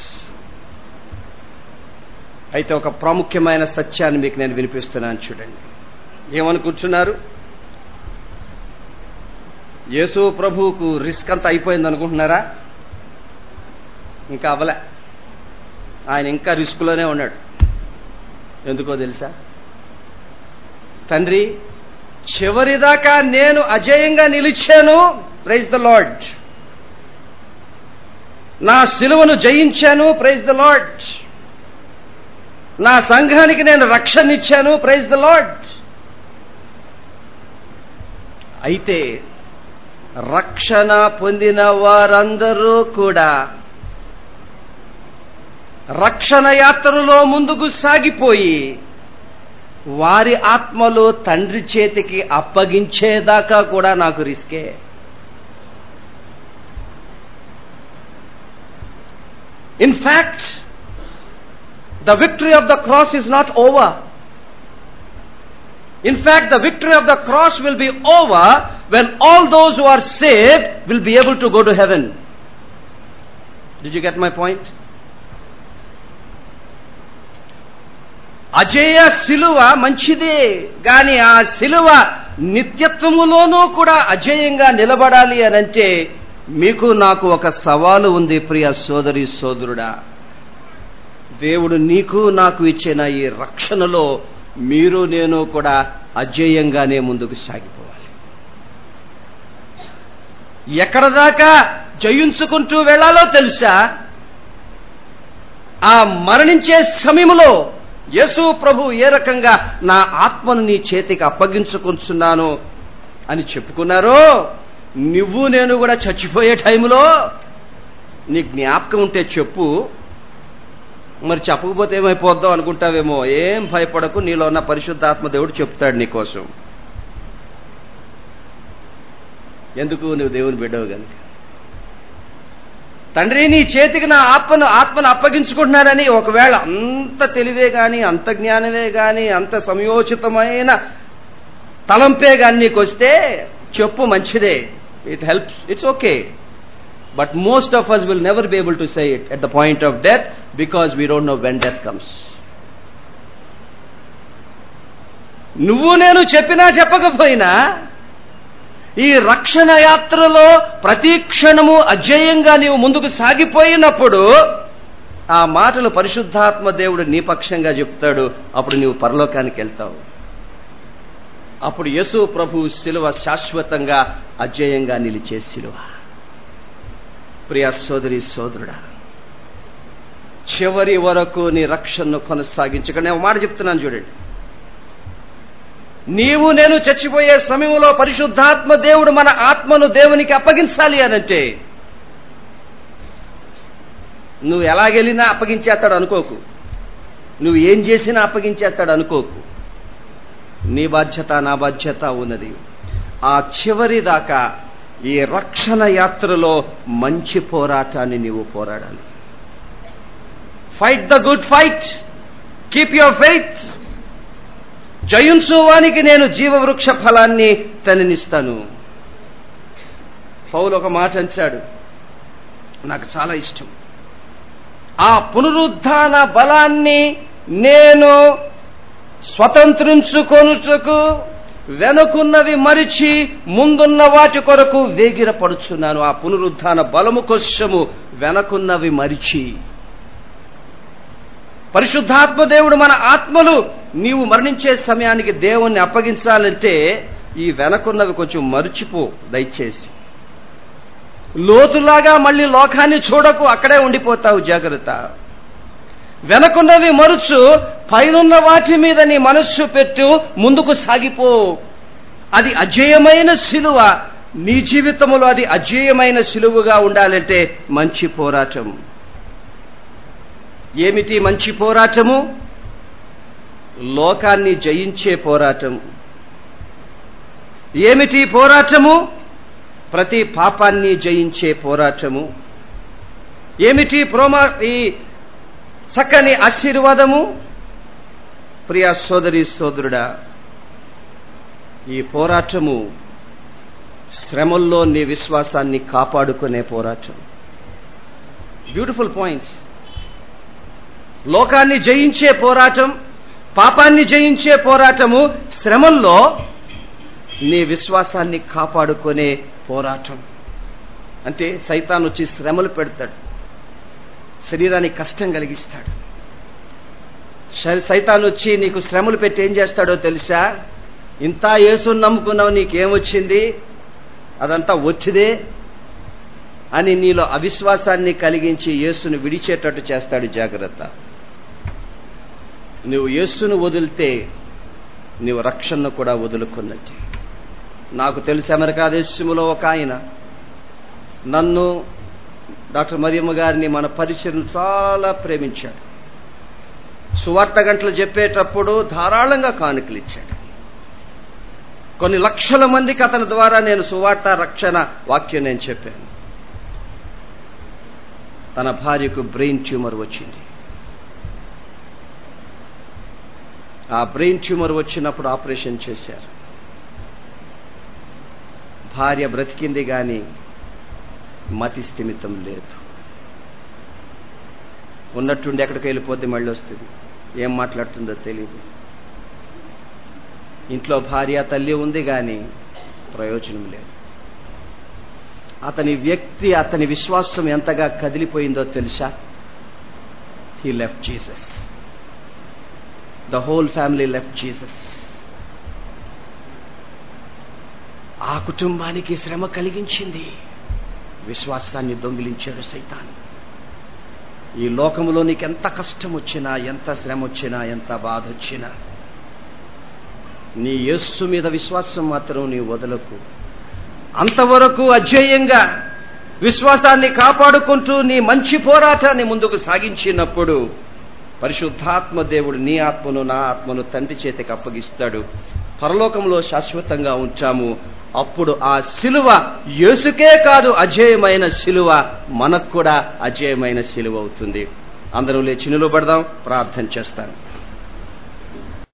అయితే ఒక ప్రాముఖ్యమైన సత్యాన్ని మీకు నేను వినిపిస్తున్నాను చూడండి ఏమనుకుంటున్నారు యేసు ప్రభువుకు రిస్క్ అంతా అయిపోయింది అనుకుంటున్నారా ఇంకా అవ్వలే ఆయన ఇంకా రిస్క్లోనే ఉన్నాడు ఎందుకో తెలుసా తండ్రి చివరిదాకా నేను అజేయంగా నిలిచాను ప్రైజ్ ద లార్డ్ నా సిలువను జయించాను ప్రైజ్ ద లార్డ్ నా సంఘానికి నేను రక్షణ ఇచ్చాను ప్రైజ్ ద లార్డ్ అయితే రక్షణ పొందిన వారందరూ కూడా రక్షణ యాత్రలో ముందుకు సాగిపోయి వారి ఆత్మలు తండ్రి చేతికి అప్పగించేదాకా కూడా నాకు రిస్కే in fact the victory of the cross is not over In fact, the victory of the cross will be over when all those who are saved will be able to go to heaven. Did you get my point? అజేయ శిలువ మంచిదే గాని ఆ శిలువ నిత్యత్వములోనూ కూడా అజేయంగా నిలబడాలి అని అంటే మీకు నాకు ఒక సవాలు ఉంది ప్రియ సోదరి సోదరుడా దేవుడు నీకు నాకు ఇచ్చిన ఈ రక్షణలో మీరు నేను కూడా అజేయంగానే ముందుకు సాగిపోవాలి ఎక్కడ దాకా జయించుకుంటూ వెళ్లాలో తెలుసా ఆ మరణించే సమయంలో యేసు ప్రభు ఏ రకంగా నా ఆత్మను నీ చేతికి అప్పగించుకుంటున్నాను అని చెప్పుకున్నారో నువ్వు నేను కూడా చచ్చిపోయే టైంలో నీ జ్ఞాపకం ఉంటే చెప్పు మరి చెప్పకపోతే ఏమైపోద్దాం అనుకుంటావేమో ఏం భయపడకు నీలో ఉన్న పరిశుద్ధాత్మ దేవుడు చెప్తాడు నీకోసం ఎందుకు నువ్వు దేవుని బిడ్డవు కనుక తండ్రి నీ చేతికి నా ఆత్మను ఆత్మను అప్పగించుకుంటున్నారని ఒకవేళ అంత తెలివే గాని అంత జ్ఞానమే గాని అంత సమయోచితమైన తలంపే గాని నీకు వస్తే చెప్పు మంచిదే it helps it's okay but most of us will never be able to say it at the point of death because we don't know when death comes నువ్వు నేను చెప్పినా చెప్పకపోయినా ఈ రక్షణ యాత్రలో ప్రతి క్షణము అజేయంగా నీవు ముందుకు సాగిపోయినప్పుడు ఆ మాటలు పరిశుద్ధాత్మ దేవుడు నీ పక్షంగా చెప్తాడు అప్పుడు నీవు పరలోకానికి వెళ్తావు అప్పుడు యేసు ప్రభు శిలువ శాశ్వతంగా అజేయంగా నిలిచే శిలువ ప్రియ సోదరి సోదరుడా చివరి వరకు నీ రక్షణను కొనసాగించక నేను మాట చెప్తున్నాను చూడండి నీవు నేను చచ్చిపోయే సమయంలో పరిశుద్ధాత్మ దేవుడు మన ఆత్మను దేవునికి అప్పగించాలి అనంటే నువ్వు ఎలాగెళ్ళినా అప్పగించేస్తాడు అనుకోకు నువ్వు ఏం చేసినా అప్పగించేస్తాడు అనుకోకు నీ బాధ్యత నా బాధ్యత ఉన్నది ఆ చివరి దాకా ఈ రక్షణ యాత్రలో మంచి పోరాటాన్ని నీవు పోరాడాలి fight the good fight keep your faith జయించువానికి నేను జీవవృక్ష ఫలాన్ని తననిస్తాను పౌలు ఒక మాట అంచాడు నాకు చాలా ఇష్టం ఆ పునరుద్ధాన బలాన్ని నేను స్వతంత్రించుకొనుటకు వెనుకున్నవి మరిచి ముందున్న వాటి కొరకు వేగిరపడుచున్నాను ఆ పునరుద్ధాన బలము కోసము వెనకున్నవి మరిచి పరిశుద్ధాత్మ దేవుడు మన ఆత్మలు నీవు మరణించే సమయానికి దేవుణ్ణి అప్పగించాలంటే ఈ వెనకున్నవి కొంచెం మరిచిపో దయచేసి లోతులాగా మళ్ళీ లోకాన్ని చూడకు అక్కడే ఉండిపోతావు జాగ్రత్త వెనకున్నవి మరుచు పైనున్న వాటి మీద నీ మనస్సు పెట్టు ముందుకు సాగిపో అది అజేయమైన శిలువ నీ జీవితంలో అది అజేయమైన శిలువగా ఉండాలంటే మంచి పోరాటం ఏమిటి మంచి పోరాటము లోకాన్ని జయించే పోరాటం ఏమిటి పోరాటము ప్రతి పాపాన్ని జయించే పోరాటము ఏమిటి ప్రోమా ఈ చక్కని ఆశీర్వాదము ప్రియా సోదరి సోదరుడా ఈ పోరాటము శ్రమల్లో నీ విశ్వాసాన్ని కాపాడుకునే పోరాటం బ్యూటిఫుల్ పాయింట్స్ లోకాన్ని జయించే పోరాటం పాపాన్ని జయించే పోరాటము శ్రమల్లో నీ విశ్వాసాన్ని కాపాడుకునే పోరాటం అంటే సైతాన్ వచ్చి శ్రమలు పెడతాడు శరీరానికి కష్టం కలిగిస్తాడు సైతాన్ వచ్చి నీకు శ్రమలు పెట్టి ఏం చేస్తాడో తెలుసా ఇంత యేసుని నమ్ముకున్నావు నీకేమొచ్చింది అదంతా వచ్చిదే అని నీలో అవిశ్వాసాన్ని కలిగించి యేసును విడిచేటట్టు చేస్తాడు జాగ్రత్త నువ్వు యేసును వదిలితే నీవు రక్షణను కూడా వదులుకున్నట్టే నాకు తెలిసి అమెరికా దేశంలో ఒక ఆయన నన్ను డాక్టర్ మరియమ్మ గారిని మన పరిచయం చాలా ప్రేమించాడు సువార్త గంటలు చెప్పేటప్పుడు ధారాళంగా కానుకలు ఇచ్చాడు కొన్ని లక్షల మందికి అతని ద్వారా నేను సువార్త రక్షణ వాక్యం నేను చెప్పాను తన భార్యకు బ్రెయిన్ ట్యూమర్ వచ్చింది ఆ బ్రెయిన్ ట్యూమర్ వచ్చినప్పుడు ఆపరేషన్ చేశారు భార్య బ్రతికింది కానీ మతి స్థిమితం లేదు ఉన్నట్టుండి ఎక్కడికి వెళ్ళిపోతే మళ్ళీ వస్తుంది ఏం మాట్లాడుతుందో తెలియదు ఇంట్లో భార్య తల్లి ఉంది కానీ ప్రయోజనం లేదు అతని వ్యక్తి అతని విశ్వాసం ఎంతగా కదిలిపోయిందో తెలుసా he left Jesus the whole family left Jesus ఆ కుటుంబానికి శ్రమ కలిగించింది విశ్వాసాన్ని దొంగిలించాడు సైతాన్ ఈ లోకంలో నీకు ఎంత కష్టం వచ్చినా ఎంత శ్రమ వచ్చినా ఎంత బాధ వచ్చినా నీ యస్సు మీద విశ్వాసం మాత్రం నీ వదలకు అంతవరకు అజేయంగా విశ్వాసాన్ని కాపాడుకుంటూ నీ మంచి పోరాటాన్ని ముందుకు సాగించినప్పుడు పరిశుద్ధాత్మ దేవుడు నీ ఆత్మను నా ఆత్మను తండ్రి చేతికి అప్పగిస్తాడు పరలోకంలో శాశ్వతంగా ఉంటాము అప్పుడు ఆ శిలువ యేసుకే కాదు అజేయమైన శిలువ మనకు కూడా అజేయమైన శిలువ అవుతుంది అందరూ లేచి నిలబడదాం ప్రార్థన చేస్తాను